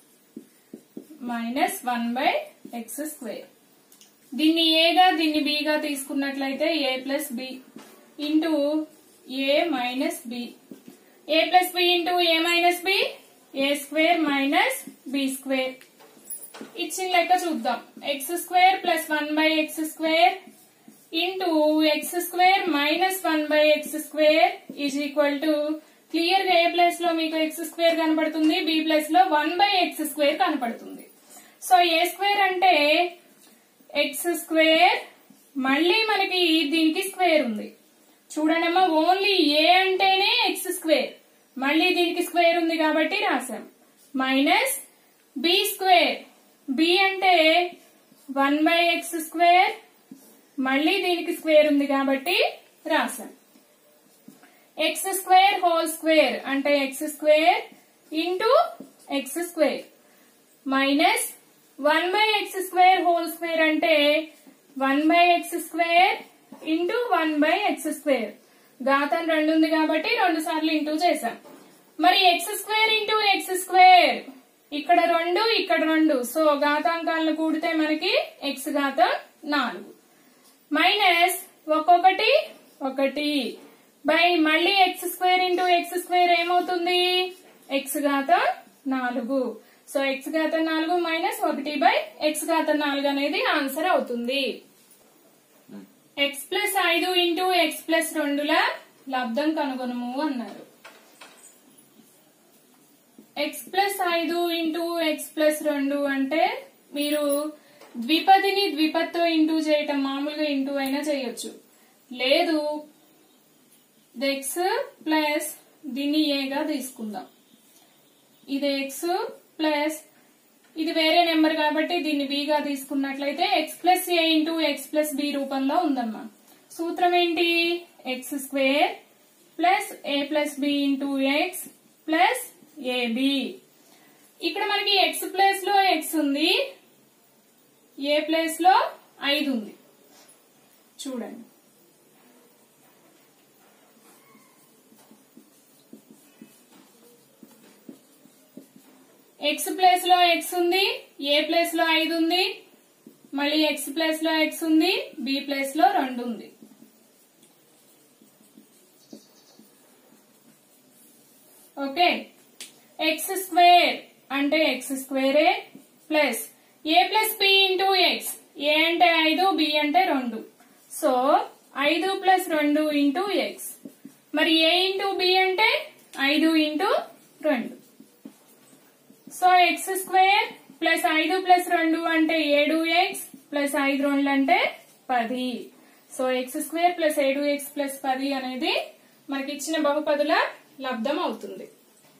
minus one by x square దీన్ని ఏగా దీన్ని బిగా తీసుకున్నట్లయితే a plus B into A minus b a plus B into A minus b a square minus b square ఇచ్చిన లెక్క చూద్దాం x square plus one by x square into x square minus one by x square is equal to clear గా a plus లో మీకు X square కనపడుతుంది b plus లో one by x square కనపడుతుంది so a square అంటే x square మళ్ళీ మనకి దీనికి స్క్వేర్ ఉంది చూడండి అమ్మా ఓన్లీ ఏ అంటేనే ఎక్స్ స్క్వేర్ మళ్ళీ దీనికి స్క్వేర్ ఉంది కాబట్టి రాసాం మైనస్ బి స్క్వేర్ బి అంటే వన్ బై ఎక్స్ స్క్వేర్ మళ్ళీ దీనికి స్క్వేర్ ఉంది కాబట్టి రాసాం ఎక్స్ స్క్వేర్ హోల్ స్క్వేర్ అంటే x square into x square minus one by x square whole square అంటే one by x square into one by x square ఘాతం రెండు ఉంది కాబట్టి రెండు సార్లు ఇంటూ చేశాం మరి x square into x square ఇక్కడ రెండు ఇక్కడ రెండు సో ఘాతాంకాలను కూడితే మనకి ఎక్స్ ఘాతం నాలుగు మైనస్ ఒక్కొక్కటి ఒకటి బై మళ్ళీ x square into x square ఏమవుతుంది ఎక్స్ ఘాతం నాలుగు సో ఎక్స్ ఘాతం నాలుగు మైనస్ ఒకటి బై ఎక్స్ ఘాతం నాలుగు అనేది ఆన్సర్ అవుతుంది ఎక్స్ ప్లస్ ఐదు ఇంటూ ఎక్స్ ప్లస్ రెండుల లబ్ధం కనుగొనము అన్నారు ఎక్స్ ప్లస్ ఐదు ఇంటూ ఎక్స్ ప్లస్ రెండు అంటే మీరు ద్విపదిని ద్విపత్తో ఇంటూ చేయటం మామూలుగా ఇంటూ అయినా చేయొచ్చు లేదు ఎక్స్ ప్లస్ దీన్ని ఏగా తీసుకుందాం ఇది ఎక్స్ ప్లస్ ఇది వేరే నెంబర్ కాబట్టి దీన్ని b గా తీసుకున్నట్లయితే ఎక్స్ ప్లస్ ఏ ఇంటూ ఎక్స్ ప్లస్ బి రూపంలో ఉందమ్మా సూత్రం ఏంటి ఎక్స్ స్క్వేర్ ప్లస్ ఏ plus B into X plus a b ఇక్కడ మనకి ఎక్స్ ప్లేస్ లో ఎక్స్ ఉంది ఏ ప్లేస్ లో ఐదు ఉంది చూడండి ఎక్స్ ప్లేస్ లో ఎక్స్ ఉంది ఏ ప్లేస్ లో ఐదు ఉంది మళ్ళీ ఎక్స్ ప్లేస్ లో ఎక్స్ ఉంది బి ప్లేస్ లో రెండు ఉంది ఓకే ఎక్స్ స్క్వేర్ అంటే ఎక్స్ స్క్వేరే plus A plus B into x a అంటే ఐదు బి అంటే రెండు సో ఐదు ప్లస్ రెండు ఇంటూ ఎక్స్ మరి ఏ ఇంటూ బి అంటే ఐదు ఇంటూ రెండు సో ఎక్స్ స్క్వేర్ ప్లస్ ఐదు ప్లస్ రెండు అంటే ఏడు ఎక్స్ ప్లస్ ఐదు రెండు అంటే పది సో ఎక్స్ స్క్వేర్ ప్లస్ ఏడు ఎక్స్ ప్లస్ పది అనేది మనకి ఇచ్చిన బహుపదుల లబ్ధం అవుతుంది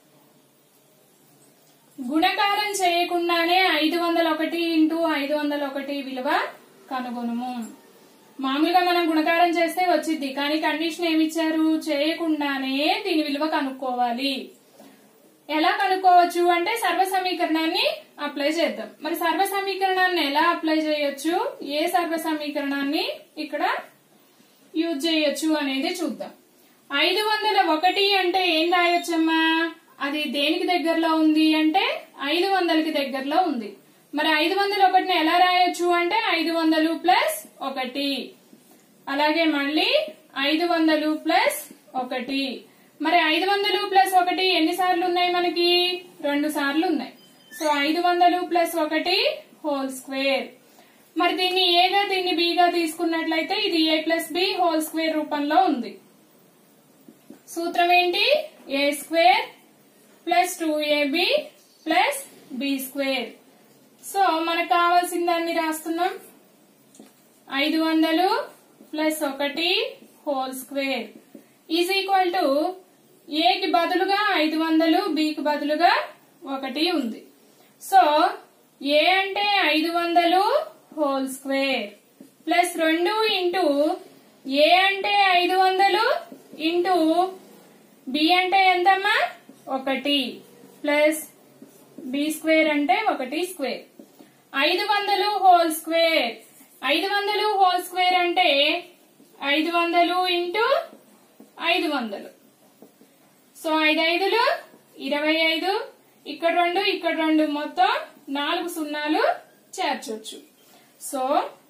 గుణకారం చేయకుండానే ఐదు వందల ఒకటి ఇంటూ ఐదు వందల ఒకటి విలువ కనుగొనుము మామూలుగా మనం గుణకారం చేస్తే వచ్చింది కానీ కండిషన్ ఏమిచ్చారు చేయకుండానే దీని విలువ కనుక్కోవాలి ఎలా కనుక్కోవచ్చు అంటే సర్వ సమీకరణాన్ని అప్లై చేద్దాం మరి సర్వ సమీకరణాన్ని ఎలా అప్లై చేయొచ్చు ఏ సర్వ సమీకరణాన్ని ఇక్కడ యూజ్ చేయొచ్చు అనేది చూద్దాం ఐదు వందల ఒకటి అంటే ఏం రాయొచ్చమ్మా అది దేనికి దగ్గరలో ఉంది అంటే ఐదు వందలకి దగ్గరలో ఉంది మరి ఐదు వందల ఒకటిని ఎలా రాయొచ్చు అంటే ఐదు వందలు ప్లస్ ఒకటి అలాగే మళ్ళీ ఐదు వందలు ప్లస్ ఒకటి మరి ఐదు వందలు ప్లస్ ఒకటి ఎన్ని సార్లు ఉన్నాయి మనకి రెండు సార్లు ఉన్నాయి సో ఐదు వందలు ప్లస్ ఒకటి హోల్ స్క్వేర్ మరి దీన్ని ఏగా దీన్ని బిగా తీసుకున్నట్లయితే ఇది a plus B whole square రూపంలో ఉంది సూత్రం ఏంటి a square plus two AB plus B square so మనకు కావాల్సిన దాన్ని రాస్తున్నాం ఐదు వందలు ప్లస్ ఒకటి whole square is equal to ఏకి బదులుగా ఐదు వందలు బికి బదులుగా ఒకటి ఉంది సో ఏ అంటే ఐదు వందలు హోల్ స్క్వేర్ ప్లస్ రెండు ఇంటూ ఏ అంటే ఐదు వందలు ఇంటూ బి అంటే ఎంతమ్మా ఒకటి ప్లస్ బి స్క్వేర్ అంటే ఒకటి స్క్వేర్ ఐదు వందలు హోల్ స్క్వేర్ ఐదు వందలు హోల్ స్క్వేర్ అంటే ఐదు వందలు ఇంటూ ఐదు వందలు సో ఐదు ఐదులు ఇరవై ఐదు ఇక్కడ రెండు ఇక్కడ రెండు మొత్తం నాలుగు సున్నాలు చేర్చొచ్చు సో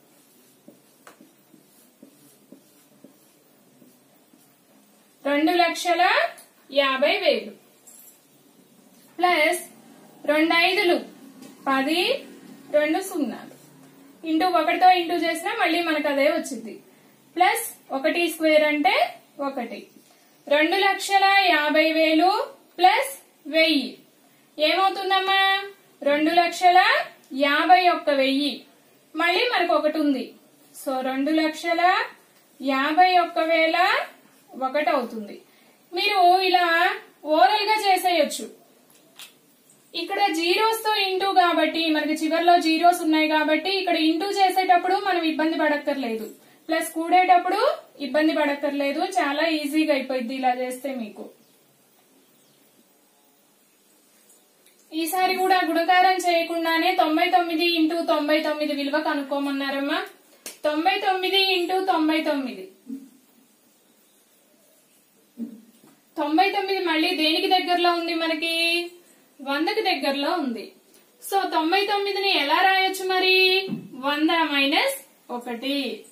రెండు లక్షల యాభై వేలు ప్లస్ రెండు ఐదులు పది రెండు సున్నాలు ఇంటూ ఒకటితో ఇంటూ చేసినా మళ్ళీ మనకు అదే వచ్చింది ప్లస్ ఒకటి స్క్వేర్ అంటే ఒకటి రెండు లక్షల యాభై వేలు ప్లస్ వెయ్యి ఏమవుతుందమ్మా రెండు లక్షల యాభై ఒక్క వెయ్యి మళ్ళీ మనకు ఒకటి ఉంది సో రెండు లక్షల యాభై ఒక్క వేల ఒకటి అవుతుంది మీరు ఇలా ఓరల్ గా చేసేయొచ్చు ఇక్కడ జీరోస్ తో ఇంటూ కాబట్టి మనకి చివర్లో జీరోస్ ఉన్నాయి కాబట్టి ఇక్కడ ఇంటూ చేసేటప్పుడు మనం ఇబ్బంది పడక్కర్లేదు ప్లస్ కూడేటప్పుడు ఇబ్బంది పడక్కర్లేదు చాలా ఈజీగా అయిపోయింది ఇలా చేస్తే మీకు ఈసారి కూడా గుణకారం చేయకుండానే తొంభై తొమ్మిది ఇంటూ తొంభై తొమ్మిది విలువ కనుక్కోమన్నారమ్మా తొంభై తొమ్మిది ఇంటూ తొంభై తొమ్మిది తొంభై తొమ్మిది మళ్ళీ దేనికి దగ్గరలో ఉంది మనకి వందకి దగ్గరలో ఉంది సో తొంభై తొమ్మిదిని ఎలా రాయొచ్చు మరి వంద మైనస్ ఒకటి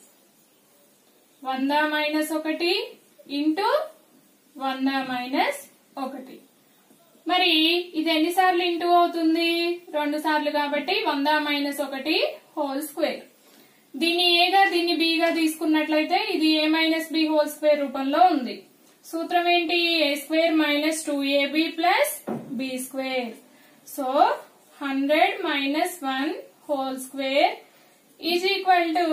వంద మైనస్ ఒకటి ఇంటూ వంద మైనస్ ఒకటి మరి ఇది ఎన్నిసార్లు ఇంటూ అవుతుంది రెండు సార్లు కాబట్టి వంద మైనస్ ఒకటి హోల్ స్క్వేర్ దీన్ని ఏగా దీన్ని బిగా తీసుకున్నట్లయితే ఇది a minus B whole square రూపంలో ఉంది సూత్రం ఏంటి a square minus two AB plus B square so hundred minus one whole square is equal to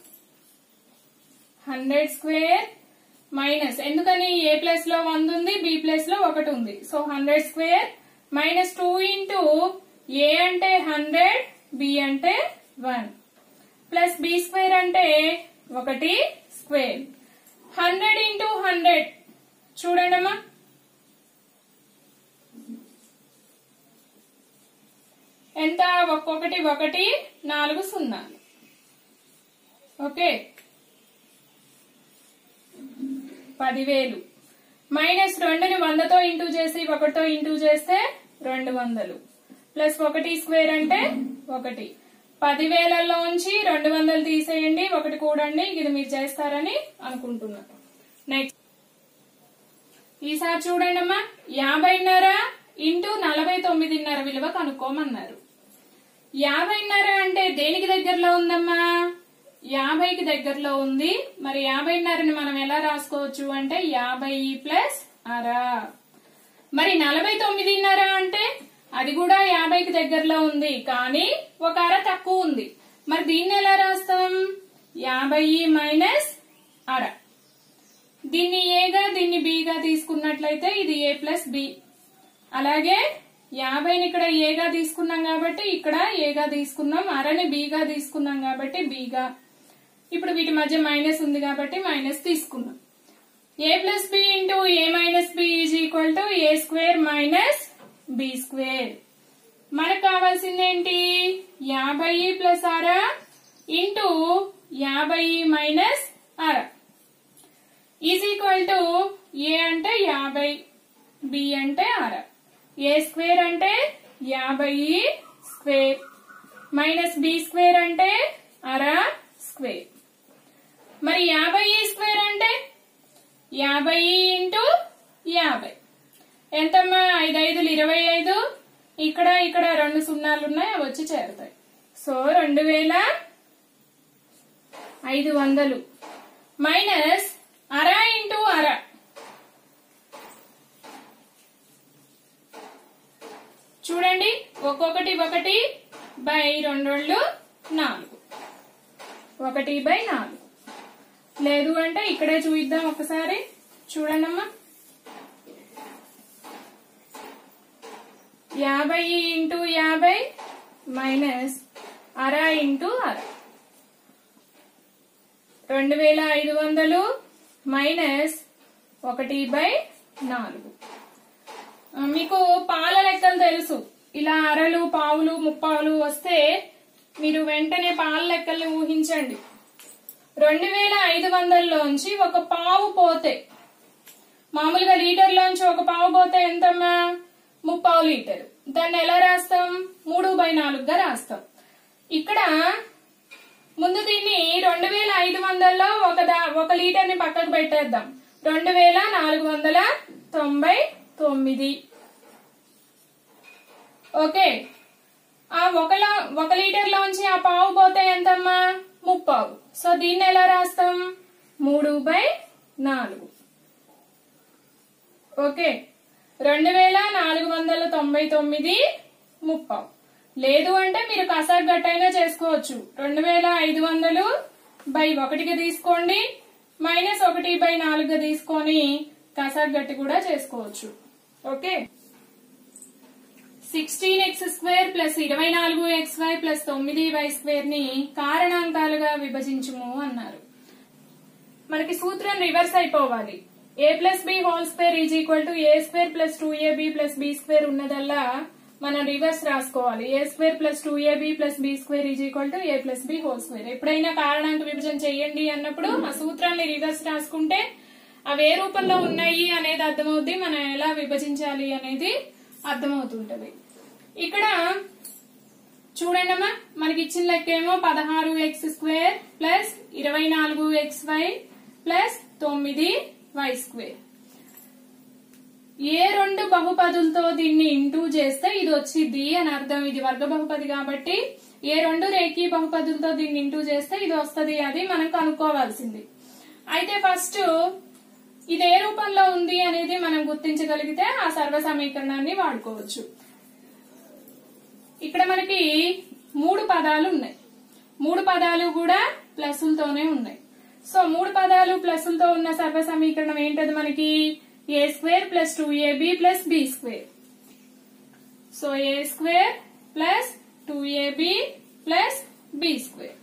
hundred square minus ఎందుకని ఏ ప్లస్ లో వంద ఉంది బి ప్లస్ లో ఒకటి ఉంది so hundred square minus two into ఏ అంటే హండ్రెడ్ బి అంటే one plus B square అంటే ఒకటి స్క్వేర్ హండ్రెడ్ ఇంటూ హండ్రెడ్ చూడండి అమ్మా ఎంత ఒక్కొక్కటి ఒకటి నాలుగు సున్నాలు ఓకే పదివేలు మైనస్ రెండుని వందతో ఇంటూ చేసి ఒకటితో ఇంటూ చేస్తే రెండు వందలు ప్లస్ ఒకటి స్క్వేర్ అంటే ఒకటి పదివేలలోంచి రెండు వందలు తీసేయండి ఒకటి కూడండి ఇది మీరు చేస్తారని అనుకుంటున్నాను నెక్స్ట్ ఈసారి చూడండి అమ్మా యాభైన్నర ఇంటూ నలభై తొమ్మిదిన్నర విలువ కనుక్కోమన్నారు యాభైన్నర అంటే దేనికి దగ్గరలో ఉందమ్మా యాభైకి దగ్గరలో ఉంది మరి యాభైన్నరని మనం ఎలా రాసుకోవచ్చు అంటే యాభై ప్లస్ అర మరి నలభై తొమ్మిదిన్నర అంటే అది కూడా యాభైకి దగ్గరలో ఉంది కానీ ఒక అర తక్కువ ఉంది మరి దీన్ని ఎలా రాస్తాం యాభై మైనస్ అర దీన్ని ఏగా దీన్ని బిగా తీసుకున్నట్లయితే ఇది ఏ ప్లస్ బి అలాగే యాభైని ఇక్కడ ఏగా తీసుకున్నాం కాబట్టి ఇక్కడ ఏగా తీసుకున్నాం అరని బిగా తీసుకున్నాం కాబట్టి బిగా ఇప్పుడు వీటి మధ్య మైనస్ ఉంది కాబట్టి మైనస్ తీసుకున్నాం a plus B into A minus b is equal to a square minus b square మనకు కావాల్సింది ఏంటి యాభై ప్లస్ అర ఇంటూ యాభై మైనస్ అర ఈజ్ ఈక్వల్ టు ఏ అంటే యాభై బి అంటే అర ఏ స్క్వేర్ అంటే యాభై స్క్వేర్ మైనస్ బి స్క్వేర్ అంటే అర స్క్వేర్ మరి యాభై స్క్వేర్ అంటే యాభై ఇంటూ యాభై ఎంతమ్మా ఐదు ఐదులు ఇరవై ఐదు ఇక్కడ ఇక్కడ రెండు సున్నాలు ఉన్నాయి అవి వచ్చి చేరుతాయి సో రెండు వేల ఐదు వందలు మైనస్ అర ఇంటూ అర చూడండి ఒక్కొక్కటి ఒకటి బై రెండు రెండు నాలుగు ఒకటి బై నాలుగు లేదు అంటే ఇక్కడే చూద్దాం ఒకసారి చూడండి అమ్మా యాభై ఇంటూ యాభై మైనస్ అర ఇంటూ అర రెండు వేల ఐదు వందలు మైనస్ ఒకటి బై నాలుగు ఆ, మీకు పాల లెక్కలు తెలుసు ఇలా అరలు పావులు ముప్పావులు వస్తే మీరు వెంటనే పాల లెక్కల్ని ఊహించండి రెండు వేల ఐదు వందల్లోంచి ఒక పావు పోతే మామూలుగా లీటర్లోంచి ఒక పావు పోతే ఎంతమ్మా ముప్పావు లీటర్ దాన్ని ఎలా రాస్తాం మూడు బై నాలుగుగా రాస్తాం ఇక్కడ ముందు దీన్ని రెండు వేల ఐదు వందల్లో ఒక దా- ఒక లీటర్ ని పక్కకు పెట్టేద్దాం రెండు వేల నాలుగు వందల తొంభై తొమ్మిది ఓకే ఆ ఒక లా- ఒక లీటర్ లోంచి ఆ పావు పోతే ఎంతమ్మా ముప్పావు సో దీన్ని ఎలా రాస్తాం మూడు బై నాలుగు ఓకే రెండు వేల నాలుగు వందల తొంభై తొమ్మిది ముప్పావు లేదు అంటే మీరు కసాక్ గట్టైనా చేసుకోవచ్చు రెండు వేల ఐదు వందలు బై ఒకటికి తీసుకోండి మైనస్ ఒకటి బై నాలుగుగా తీసుకొని కసాక్ గట్టి కూడా చేసుకోవచ్చు okay sixteen x square plus ఇరవై నాలుగు ఎక్స్ వై ప్లస్ తొమ్మిది వై స్క్వేర్ ని కారణాంకాలుగా విభజించుము అన్నారు మనకి సూత్రం రివర్స్ అయిపోవాలి a plus B whole square is equal to a square plus two AB plus B square ఉన్నదల్లా మనం రివర్స్ రాసుకోవాలి a square plus two AB plus B square is equal to a plus B whole square ఎప్పుడైనా కారణాంక విభజన చేయండి అన్నప్పుడు ఆ సూత్రాన్ని రివర్స్ రాసుకుంటే అవి ఏ రూపంలో ఉన్నాయి అనేది అర్థమవుద్ది మనం ఎలా విభజించాలి అనేది అర్థమవుతుంటది ఇక్కడ చూడండమ్మా మనకి ఇచ్చిన లెక్క ఏమో పదహారు ఎక్స్ స్క్వేర్ ప్లస్ ఇరవై నాలుగు ఎక్స్ వై ప్లస్ తొమ్మిది వై స్క్వేర్ ఏ రెండు బహుపదులతో దీన్ని ఇంటూ చేస్తే ఇది వచ్చింది అని అర్థం ఇది వర్గ బహుపది కాబట్టి ఏ రెండు రేఖీ బహుపదులతో దీన్ని ఇంటూ చేస్తే ఇది వస్తది అది మనం కనుక్కోవాల్సింది అయితే ఫస్ట్ ఇది ఏ రూపంలో ఉంది అనేది మనం గుర్తించగలిగితే ఆ సర్వ సమీకరణాన్ని వాడుకోవచ్చు ఇక్కడ మనకి మూడు పదాలు ఉన్నాయి మూడు పదాలు కూడా ప్లస్లతోనే ఉన్నాయి సో మూడు పదాలు ప్లస్లతో ఉన్న సర్వ సమీకరణం ఏంటది మనకి a square plus two AB plus B square so a square plus two AB plus B square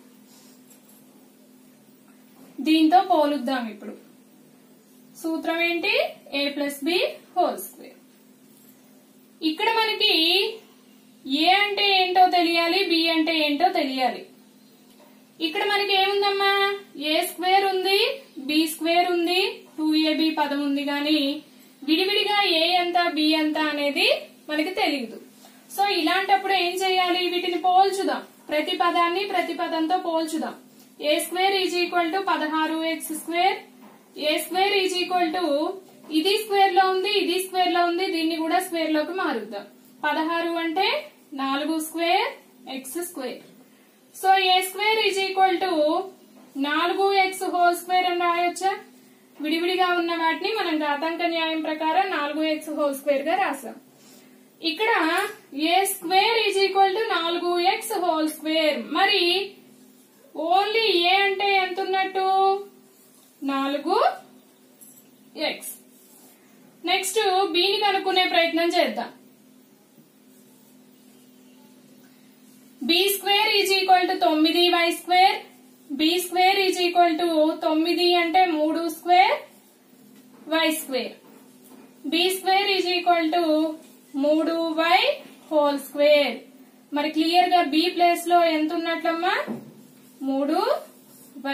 దీంతో పోలుద్దాం ఇప్పుడు సూత్రం ఏంటి a plus B whole square ఇక్కడ మనకి ఏ అంటే ఏంటో తెలియాలి బి అంటే ఏంటో తెలియాలి ఇక్కడ మనకి ఏముందమ్మా ఏ స్క్వేర్ ఉంది బి స్క్వేర్ ఉంది టూ ఏబి పదం ఉంది కానీ విడివిడిగా ఏ ఎంత బి ఎంత అనేది మనకి తెలియదు సో ఇలాంటప్పుడు ఏం చేయాలి వీటిని పోల్చుదాం ప్రతి పదాన్ని ప్రతి పదంతో పోల్చుదాం ఏ స్క్వేర్ ఈజ్ ఈక్వల్ టు పదహారు x square A square is equal to ఇది స్క్వేర్ లో ఉంది ఇది స్క్వేర్ లో ఉంది దీన్ని కూడా స్క్వేర్ లోకి మారుద్దాం పదహారు అంటే నాలుగు square x square so a square is equal to నాలుగు ఎక్స్ హోల్ స్క్వేర్ అని రాయొచ్చా విడివిడిగా ఉన్న వాటిని మనం ఘాతాంక న్యాయం ప్రకారం నాలుగు ఎక్స్ హోల్ స్క్వేర్ గా రాసాం ఇక్కడ a square is equal to నాలుగు ఎక్స్ హోల్ స్క్వేర్ మరి ఓన్లీ ఏ అంటే ఎంత ఉన్నట్టు నాలుగు ఎక్స్ నెక్స్ట్ బిని కనుక్కునే ప్రయత్నం చేద్దాం b square is equal to తొమ్మిది y square B square is equal to తొమ్మిది అంటే మూడు square why square B square is equal to మూడు వై హోల్ స్క్వేర్ మరి క్లియర్ గా బి ప్లేస్ లో ఎంత ఉన్నట్లమ్మా మూడు వై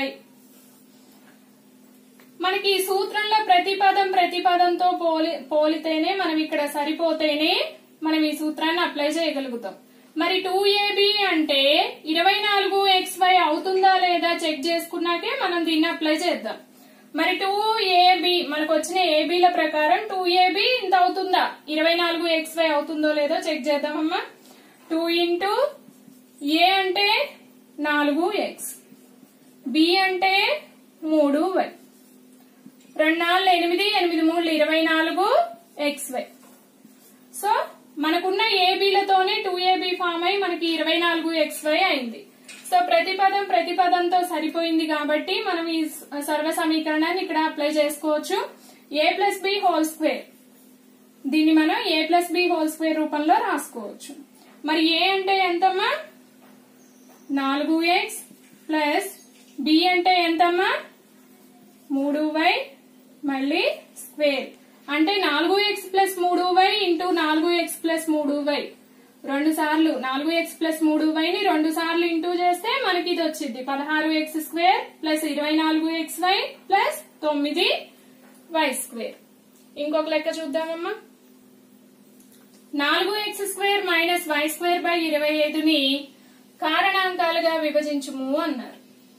మనకి ఈ సూత్రంలో ప్రతి పదం ప్రతి పదంతో పోలి పోలితేనే మనం ఇక్కడ సరిపోతేనే మనం ఈ సూత్రాన్ని అప్లై చేయగలుగుతాం మరి టూ ఏబి అంటే ఇరవై నాలుగు ఎక్స్ వై అవుతుందా లేదా చెక్ చేసుకున్నాకే మనం దీన్ని అప్లై చేద్దాం మరి టూ ఏబి మనకు వచ్చిన ఏబీల ప్రకారం టూ ఏబి ఇంత అవుతుందా ఇరవై నాలుగు ఎక్స్ వై అవుతుందో లేదో చెక్ చేద్దామమ్మా టూ ఇంటూ ఏ అంటే నాలుగు ఎక్స్ బి అంటే మూడు వై రెండు నాలుగు ఎనిమిది ఎనిమిది మూడు ఇరవై నాలుగు ఎక్స్ వై సో మనకున్న ఏబీలతోనే టూ ఏబీ ఫామ్ అయి మనకి ఇరవై నాలుగు ఎక్స్ వై అయింది సో ప్రతి పదం ప్రతి పదంతో సరిపోయింది కాబట్టి మనం ఈ సర్వ సమీకరణాన్ని ఇక్కడ అప్లై చేసుకోవచ్చు a plus B whole square దీన్ని మనం a plus B whole square రూపంలో రాసుకోవచ్చు మరి ఏ అంటే ఎంతమ్మా నాలుగు ఎక్స్ ప్లస్ బి అంటే ఎంతమ్మా మూడు వై మళ్ళీ స్క్వేర్ అంటే నాలుగు ఎక్స్ ప్లస్ మూడు వై ఇంటూ నాలుగు ఎక్స్ ప్లస్ మూడు వై రెండు సార్లు నాలుగు ఎక్స్ ప్లస్ మూడు వైని రెండు సార్లు ఇంటూ చేస్తే మనకి ఇది వచ్చింది పదహారు ఎక్స్ స్క్వేర్ ప్లస్ ఇరవై నాలుగు ఎక్స్ వై ప్లస్ తొమ్మిది వై స్క్వేర్ ఇంకొక లెక్క చూద్దామమ్మా నాలుగు X square minus why square by ఇరవై ఐదుని కారణాంకాలుగా విభజించుము అన్నారు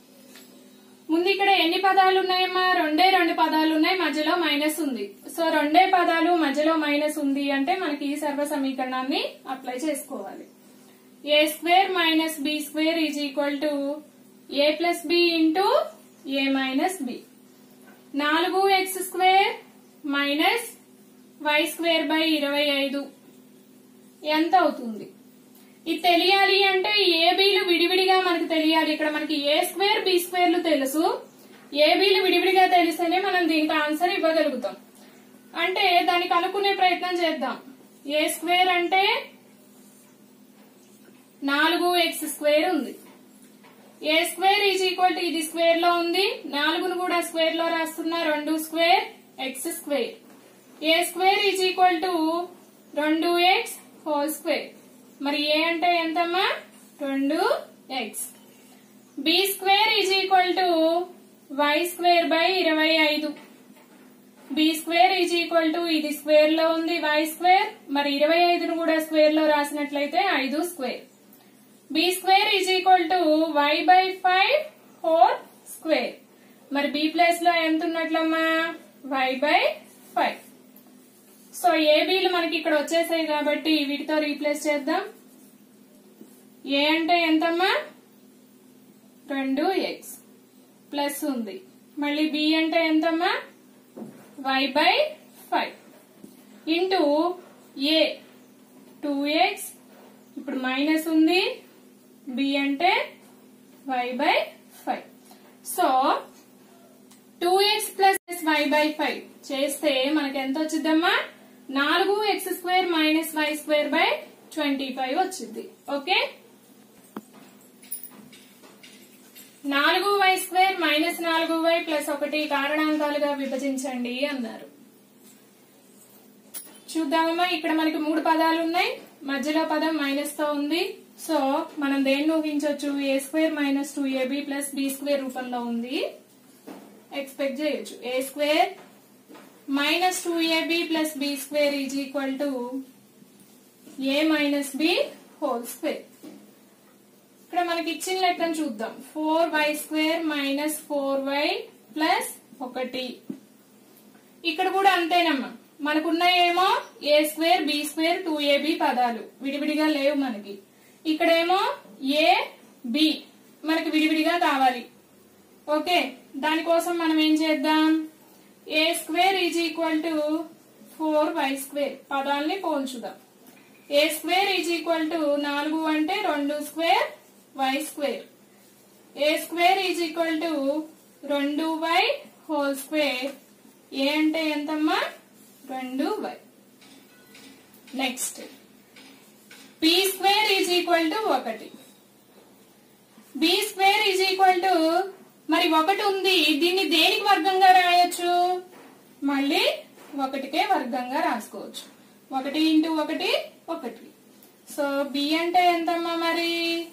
ముందు ఇక్కడ ఎన్ని పదాలు ఉన్నాయమ్మా రెండే రెండు పదాలు ఉన్నాయి మధ్యలో మైనస్ ఉంది సో రెండే పదాలు మధ్యలో మైనస్ ఉంది అంటే మనకి ఈ సర్వ సమీకరణాన్ని అప్లై చేసుకోవాలి a square minus b square is equal to a plus B into A minus b నాలుగు X square minus why square by ఇరవై ఐదు ఎంత అవుతుంది ఇది తెలియాలి అంటే ఏబీలు విడివిడిగా మనకు తెలియాలి ఇక్కడ మనకి ఏ స్క్వేర్ బి స్క్వేర్లు తెలుసు ఏబీలు విడివిడిగా తెలిస్తేనే మనం దీనికి ఆన్సర్ ఇవ్వగలుగుతాం అంటే దానికి అనుకునే ప్రయత్నం చేద్దాం ఏ స్క్వేర్ అంటే నాలుగు ఎక్స్ స్క్వేర్ ఉంది a square is equal to ఇది స్క్వేర్ లో ఉంది నాలుగును కూడా స్క్వేర్ లో రాస్తున్నా రెండు square x square A square is equal to రెండు ఎక్స్ హోల్ స్క్వేర్ మరి ఏ అంటే ఎంతమ్మా రెండు x b square is equal to y square by ఇరవై ఐదు b square is equal to ఇది స్క్వేర్ లో ఉంది వై స్క్వేర్ మరి ఇరవై ఐదును కూడా స్క్వేర్ లో రాసినట్లయితే ఐదు square B square is equal to y by five whole square మరి బి ప్లేస్ లో ఎంత ఉన్నట్లమ్మా వై బై ఫైవ్ సో ఏబీలు మనకి ఇక్కడ వచ్చేసాయి కాబట్టి వీటితో రీప్లేస్ చేద్దాం ఏ అంటే ఎంతమ్మా రెండు ఎక్స్ ప్లస్ ఉంది మళ్ళీ బి అంటే ఎంతమ్మా Y by five into A two X ఇప్పుడు మైనస్ ఉంది బి అంటే Y by five so two X plus Y by five చేస్తే మనకి ఎంత వచ్చిందమ్మా నాలుగు X square minus why square by twenty five వచ్చింది ఓకే నాలుగు వై స్క్వేర్ మైనస్ నాలుగు వై ప్లస్ ఒకటి కారణాంకాలుగా విభజించండి అన్నారు చూద్దామమ్మా ఇక్కడ మనకి మూడు పదాలు ఉన్నాయి మధ్యలో పదం మైనస్ తో ఉంది సో మనం దేన్ని ఊహించవచ్చు A square minus two AB plus B square రూపంలో ఉంది ఎక్స్పెక్ట్ చేయొచ్చు A square minus two AB plus B square is equal to A minus B whole square ఇక్కడ మనకి ఇచ్చిన లెక్కను చూద్దాం four Y square minus four Y plus ఒకటి ఇక్కడ కూడా అంతేనమ్మా మనకున్న ఏమో A square B square two AB పదాలు విడివిడిగా లేవు మనకి ఇక్కడేమో ఏ బి మనకి విడివిడిగా కావాలి ఓకే దానికోసం మనం ఏం చేద్దాం A square is equal to four Y square పదాలని పోల్చుదాం ఏ స్క్వేర్ ఈజ్ ఈక్వల్ టు నాలుగు అంటే రెండు square why square A square is equal to రెండు వై హోల్ స్క్వేర్ ఏ అంటే ఎంతమ్మా రెండు Y next B square is equal to ఒకటి B square is equal to మరి ఒకటి ఉంది దీన్ని దేనికి వర్గంగా రాయొచ్చు మళ్ళీ ఒకటికే వర్గంగా రాసుకోవచ్చు ఒకటి ఇంటూ ఒకటి ఒకటి సో బి అంటే ఎంతమ్మా మరి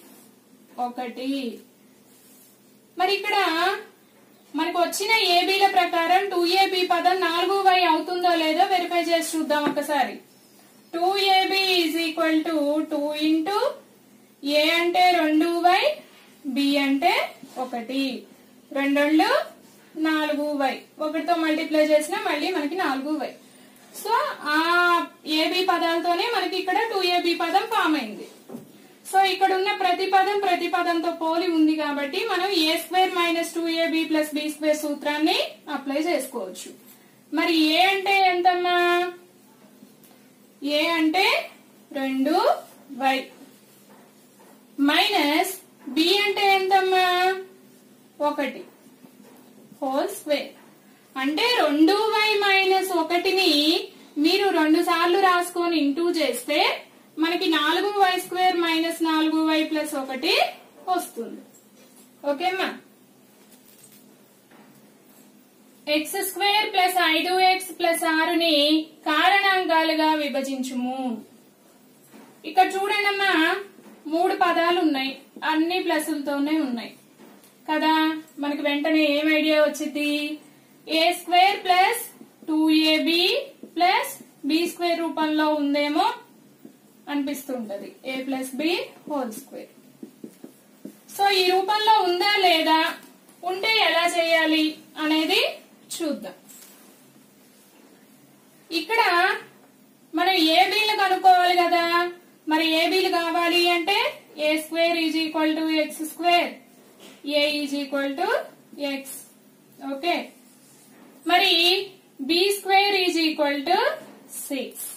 ఒకటి మరి ఇక్కడ మనకు వచ్చిన ఏబీల ప్రకారం టూ ఏబి పదం నాలుగు వై అవుతుందో లేదో వెరిఫై చేసి చూద్దాం ఒకసారి two AB is equal to two into ఏ అంటే రెండు వై బి అంటే ఒకటి రెండు నాలుగు వై ఒకటితో మల్టిప్లై చేసినా మళ్ళీ మనకి నాలుగు వై సో ఆ ఏబి పదాలతోనే మనకి ఇక్కడ టూ ఏబి పదం ఫామ్ అయింది సో ఇక్కడ ఉన్న ప్రతి పదం ప్రతి పదంతో పోలి ఉంది కాబట్టి మనం A square minus two AB plus B square సూత్రాన్ని అప్లై చేసుకోవచ్చు మరి ఏ అంటే ఎంతమ్మా ఏ అంటే రెండు వై మైనస్ బి అంటే ఎంతమ్మా ఒకటి హోల్ స్క్వేర్ అంటే రెండు వై మైనస్ ఒకటిని మీరు రెండు సార్లు రాసుకొని ఇంటూ చేస్తే మనకి నాలుగు వై స్క్వేర్ మైనస్ నాలుగు వై ప్లస్ ఒకటి వస్తుంది ఓకేమ్మా ఎక్స్ స్క్వేర్ ప్లస్ ఐదు ఎక్స్ ప్లస్ ఆరుని కారణాంకాలుగా విభజించుము ఇక్కడ చూడండమ్మా మూడు పదాలు ఉన్నాయి అన్ని ప్లసులతోనే ఉన్నాయి కదా మనకి వెంటనే ఏం ఐడియా వచ్చింది A square plus two AB plus B square రూపంలో ఉందేమో అనిపిస్తుంటది A plus B whole square so ఈ రూపంలో ఉందా లేదా ఉంటే ఎలా చేయాలి అనేది చూద్దాం ఇక్కడ మనం ఏబీలు కనుక్కోవాలి కదా మరి ఏబీలు కావాలి అంటే A square is equal to X square A is equal to X okay మరి B square is equal to six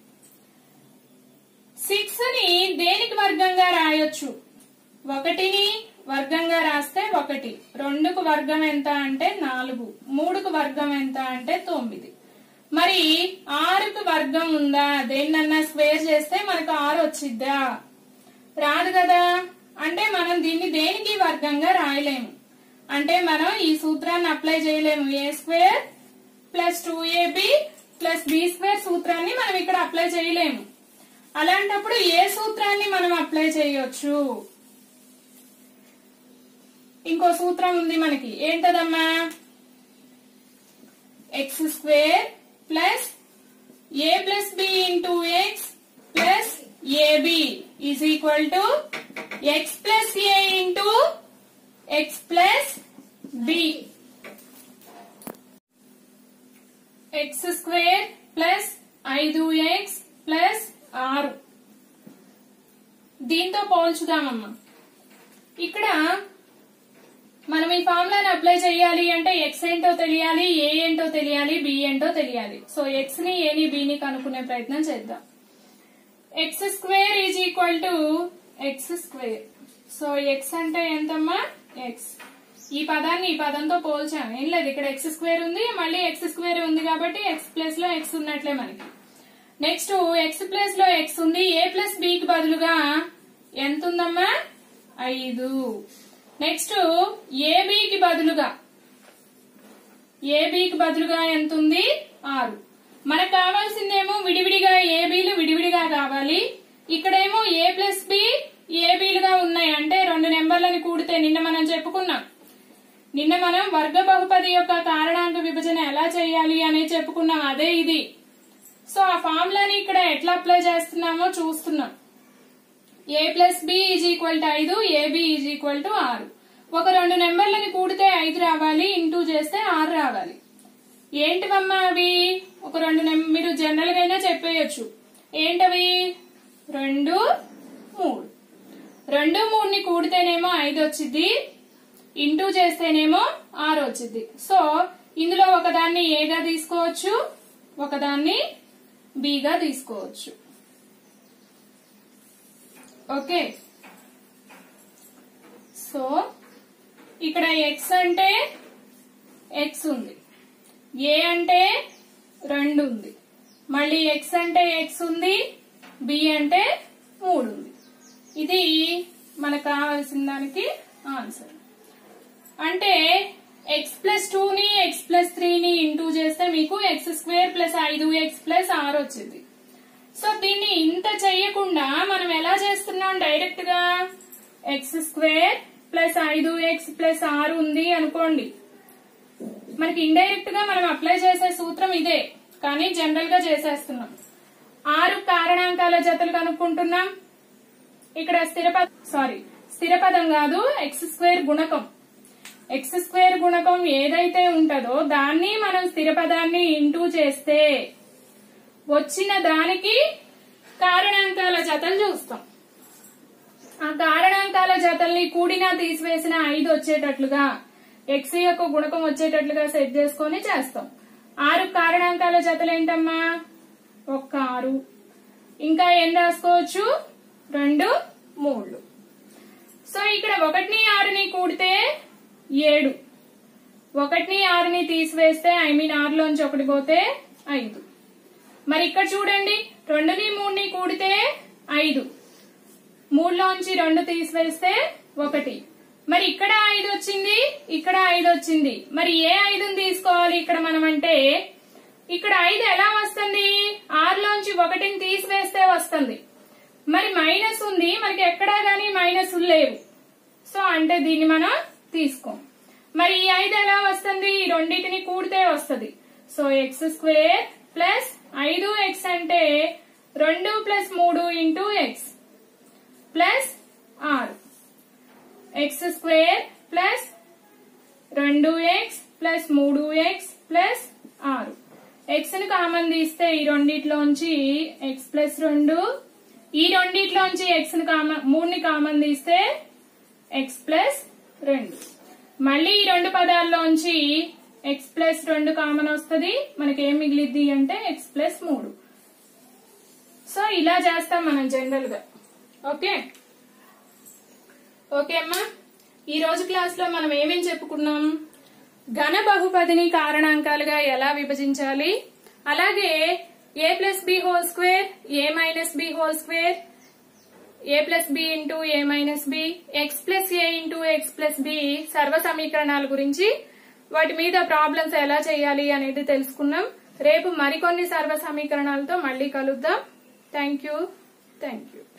six ని దేనికి వర్గంగా రాయొచ్చు ఒకటిని వర్గంగా రాస్తే ఒకటి రెండుకు వర్గం ఎంత అంటే నాలుగు మూడుకు వర్గం ఎంత అంటే తొమ్మిది మరి ఆరుకు వర్గం ఉందా దేన్నన్నా స్క్వేర్ చేస్తే మనకు ఆరు వచ్చిద్దా రాదు కదా అంటే మనం దీన్ని దేనికి వర్గంగా రాయలేము అంటే మనం ఈ సూత్రాన్ని అప్లై చేయలేము A square plus two AB plus B square సూత్రాన్ని మనం ఇక్కడ అప్లై చేయలేము అలాంటప్పుడు ఏ సూత్రాన్ని మనం అప్లై చేయొచ్చు ఇంకో సూత్రం ఉంది మనకి ఏంటదమ్మా X square plus A plus B into X plus AB is equal to X plus A into X plus B X square plus ఐదు ఎక్స్ ప్లస్ ఆరు దీంతో పోల్చుదామమ్మా ఇక్కడ మనం ఈ ఫార్ములాని అప్లై చేయాలి అంటే ఎక్స్ ఏంటో తెలియాలి ఏ ఏంటో తెలియాలి బి ఏంటో తెలియాలి సో ఎక్స్ ని ఏని బిని కనుక్కునే ప్రయత్నం చేద్దాం X square is equal to X square so X అంటే ఎంతమ్మా ఎక్స్ ఈ పదాన్ని ఈ పదంతో పోల్చాం ఏం లేదు ఇక్కడ ఎక్స్ స్క్వేర్ ఉంది మళ్ళీ ఎక్స్ స్క్వేర్ ఉంది కాబట్టి ఎక్స్ ప్లస్ లో ఎక్స్ ఉన్నట్లే మనకి నెక్స్ట్ ఎక్స్ ప్లస్ లో ఎక్స్ ఉంది ఏ ప్లస్ బికి బదులుగా ఎంత ఉందమ్మా ఐదు నెక్స్ట్ ఏబికి బదులుగా ఏబికి బదులుగా ఎంత ఉంది ఆరు మనకు కావాల్సిందేమో విడివిడిగా ఏబీలు విడివిడిగా కావాలి ఇక్కడేమో ఏ ప్లస్ బి ఏబీలుగా ఉన్నాయి అంటే రెండు నెంబర్లని కూడితే నిన్న మనం చెప్పుకున్నాం నిన్న మనం వర్గ బహుపది యొక్క కారణాంక విభజన ఎలా చేయాలి అనేది చెప్పుకున్నాం అదే ఇది సో ఆ ఫార్ములాని ఇక్కడ ఎట్లా అప్లై చేస్తున్నామో చూస్తున్నాం A plus B is equal to ఐదు ఏబి ఈజ్ ఈక్వల్ టు ఆరు ఒక రెండు నెంబర్లని కూడితే ఐదు రావాలి ఇంటూ చేస్తే ఆరు రావాలి ఏంటివమ్మా అవి ఒక రెండు నెం మీరు జనరల్ గా అయినా చెప్పేయచ్చు ఏంటవి రెండు మూడు రెండు మూడుని కూడితేనేమో ఐదు వచ్చింది ఇంటూ చేస్తేనేమో ఆరు వచ్చింది సో ఇందులో ఒకదాన్ని ఏగా తీసుకోవచ్చు ఒకదాన్ని బిగా తీసుకోవచ్చు ఓకే సో ఇక్కడ ఎక్స్ అంటే ఎక్స్ ఉంది ఏ అంటే రెండు ఉంది మళ్ళీ ఎక్స్ అంటే ఎక్స్ ఉంది బి అంటే మూడు ఉంది ఇది మనకు కావాల్సిన దానికి ఆన్సర్ అంటే ఎక్స్ ప్లస్ టూ ని ఎక్స్ ప్లస్ త్రీని ఇంటూ చేస్తే మీకు ఎక్స్ స్క్వేర్ ప్లస్ ఐదు ఎక్స్ ప్లస్ ఆరు వచ్చింది సో దీన్ని ఇంత చెయ్యకుండా మనం ఎలా చేస్తున్నాం డైరెక్ట్ గా ఎక్స్ స్క్వేర్ ప్లస్ ఐదు ఎక్స్ ప్లస్ ఆరు ఉంది అనుకోండి మనకి ఇండైరెక్ట్ గా మనం అప్లై చేసే సూత్రం ఇదే కానీ జనరల్ గా చేసేస్తున్నాం ఆరు కారణాంకాల జతలు కనుక్కుంటున్నాం ఇక్కడ స్థిరపద సారీ స్థిరపదం కాదు ఎక్స్ స్క్వేర్ గుణకం ఎక్స్ స్క్వేర్ గుణకం ఏదైతే ఉంటుందో దాన్ని మనం స్థిరపదాన్ని ఇంటూ చేస్తే వచ్చిన దానికి కారణాంకాల జతలు చూస్తాం ఆ కారణాంకాల జతల్ని కూడినా తీసివేసిన ఐదు వచ్చేటట్లుగా ఎక్స్ యొక్క గుణకం వచ్చేటట్లుగా సెట్ చేసుకొని చేస్తాం ఆరు కారణాంకాల జతలు ఏంటమ్మా ఒక్క ఆరు ఇంకా ఏం రాసుకోవచ్చు రెండు మూడు సో ఇక్కడ ఒకటిని ఆరుని కూడితే ఏడు ఒకటిని ఆరుని తీసివేస్తే ఐ మీన్ ఆరులోంచి ఒకటి పోతే ఐదు మరి ఇక్కడ చూడండి రెండుని మూడుని కూడితే ఐదు మూడులోంచి రెండు తీసివేస్తే ఒకటి మరి ఇక్కడ ఐదు వచ్చింది ఇక్కడ ఐదు వచ్చింది మరి ఏ ఐదుని తీసుకోవాలి ఇక్కడ మనం అంటే ఇక్కడ ఐదు ఎలా వస్తుంది ఆరులోంచి ఒకటిని తీసివేస్తే వస్తుంది మరి మైనస్ ఉంది మనకి ఎక్కడా గానీ మైనస్ లేవు సో అంటే దీన్ని మనం తీసుకోం మరి ఈ ఐదు ఎలా వస్తుంది ఈ రెండింటిని కూడితే వస్తుంది సో ఎక్స్ స్క్వేర్ ప్లస్ ఐదు ఎక్స్ అంటే రెండు ప్లస్ మూడు ఇంటూ ఎక్స్ ప్లస్ ఆరు ఎక్స్ స్క్వేర్ ప్లస్ రెండు ఎక్స్ ప్లస్ మూడు ఎక్స్ ప్లస్ ఆరు ఎక్స్ ని కామన్ తీస్తే ఈ రెండిట్లోంచి ఎక్స్ ప్లస్ రెండు ఈ రెండిట్లోంచి ఎక్స్ ని కామన్ మూడుని కామన్ తీస్తే ఎక్స్ ప్లస్ రెండు మళ్ళీ ఈ రెండు పదాల్లోంచి ఎక్స్ ప్లస్ రెండు కామన్ వస్తుంది మనకి ఏం మిగిలిద్ది అంటే ఎక్స్ ప్లస్ మూడు సో ఇలా చేస్తాం మనం జనరల్ గా ఓకే ఓకే అమ్మా ఈ రోజు క్లాస్ లో మనం ఏమేం చెప్పుకున్నాం ఘన బహుపదిని కారణాంకాలుగా ఎలా విభజించాలి అలాగే A plus B whole square A minus B whole square A plus B into A minus B X plus A into X plus B సర్వ సమీకరణాల గురించి వాటి మీద ప్రాబ్లమ్స్ ఎలా చేయాలి అనేది తెలుసుకున్నాం రేపు మరికొన్ని సర్వ సమీకరణాలతో మళ్ళీ కలుద్దాం థ్యాంక్ యూ థ్యాంక్ యూ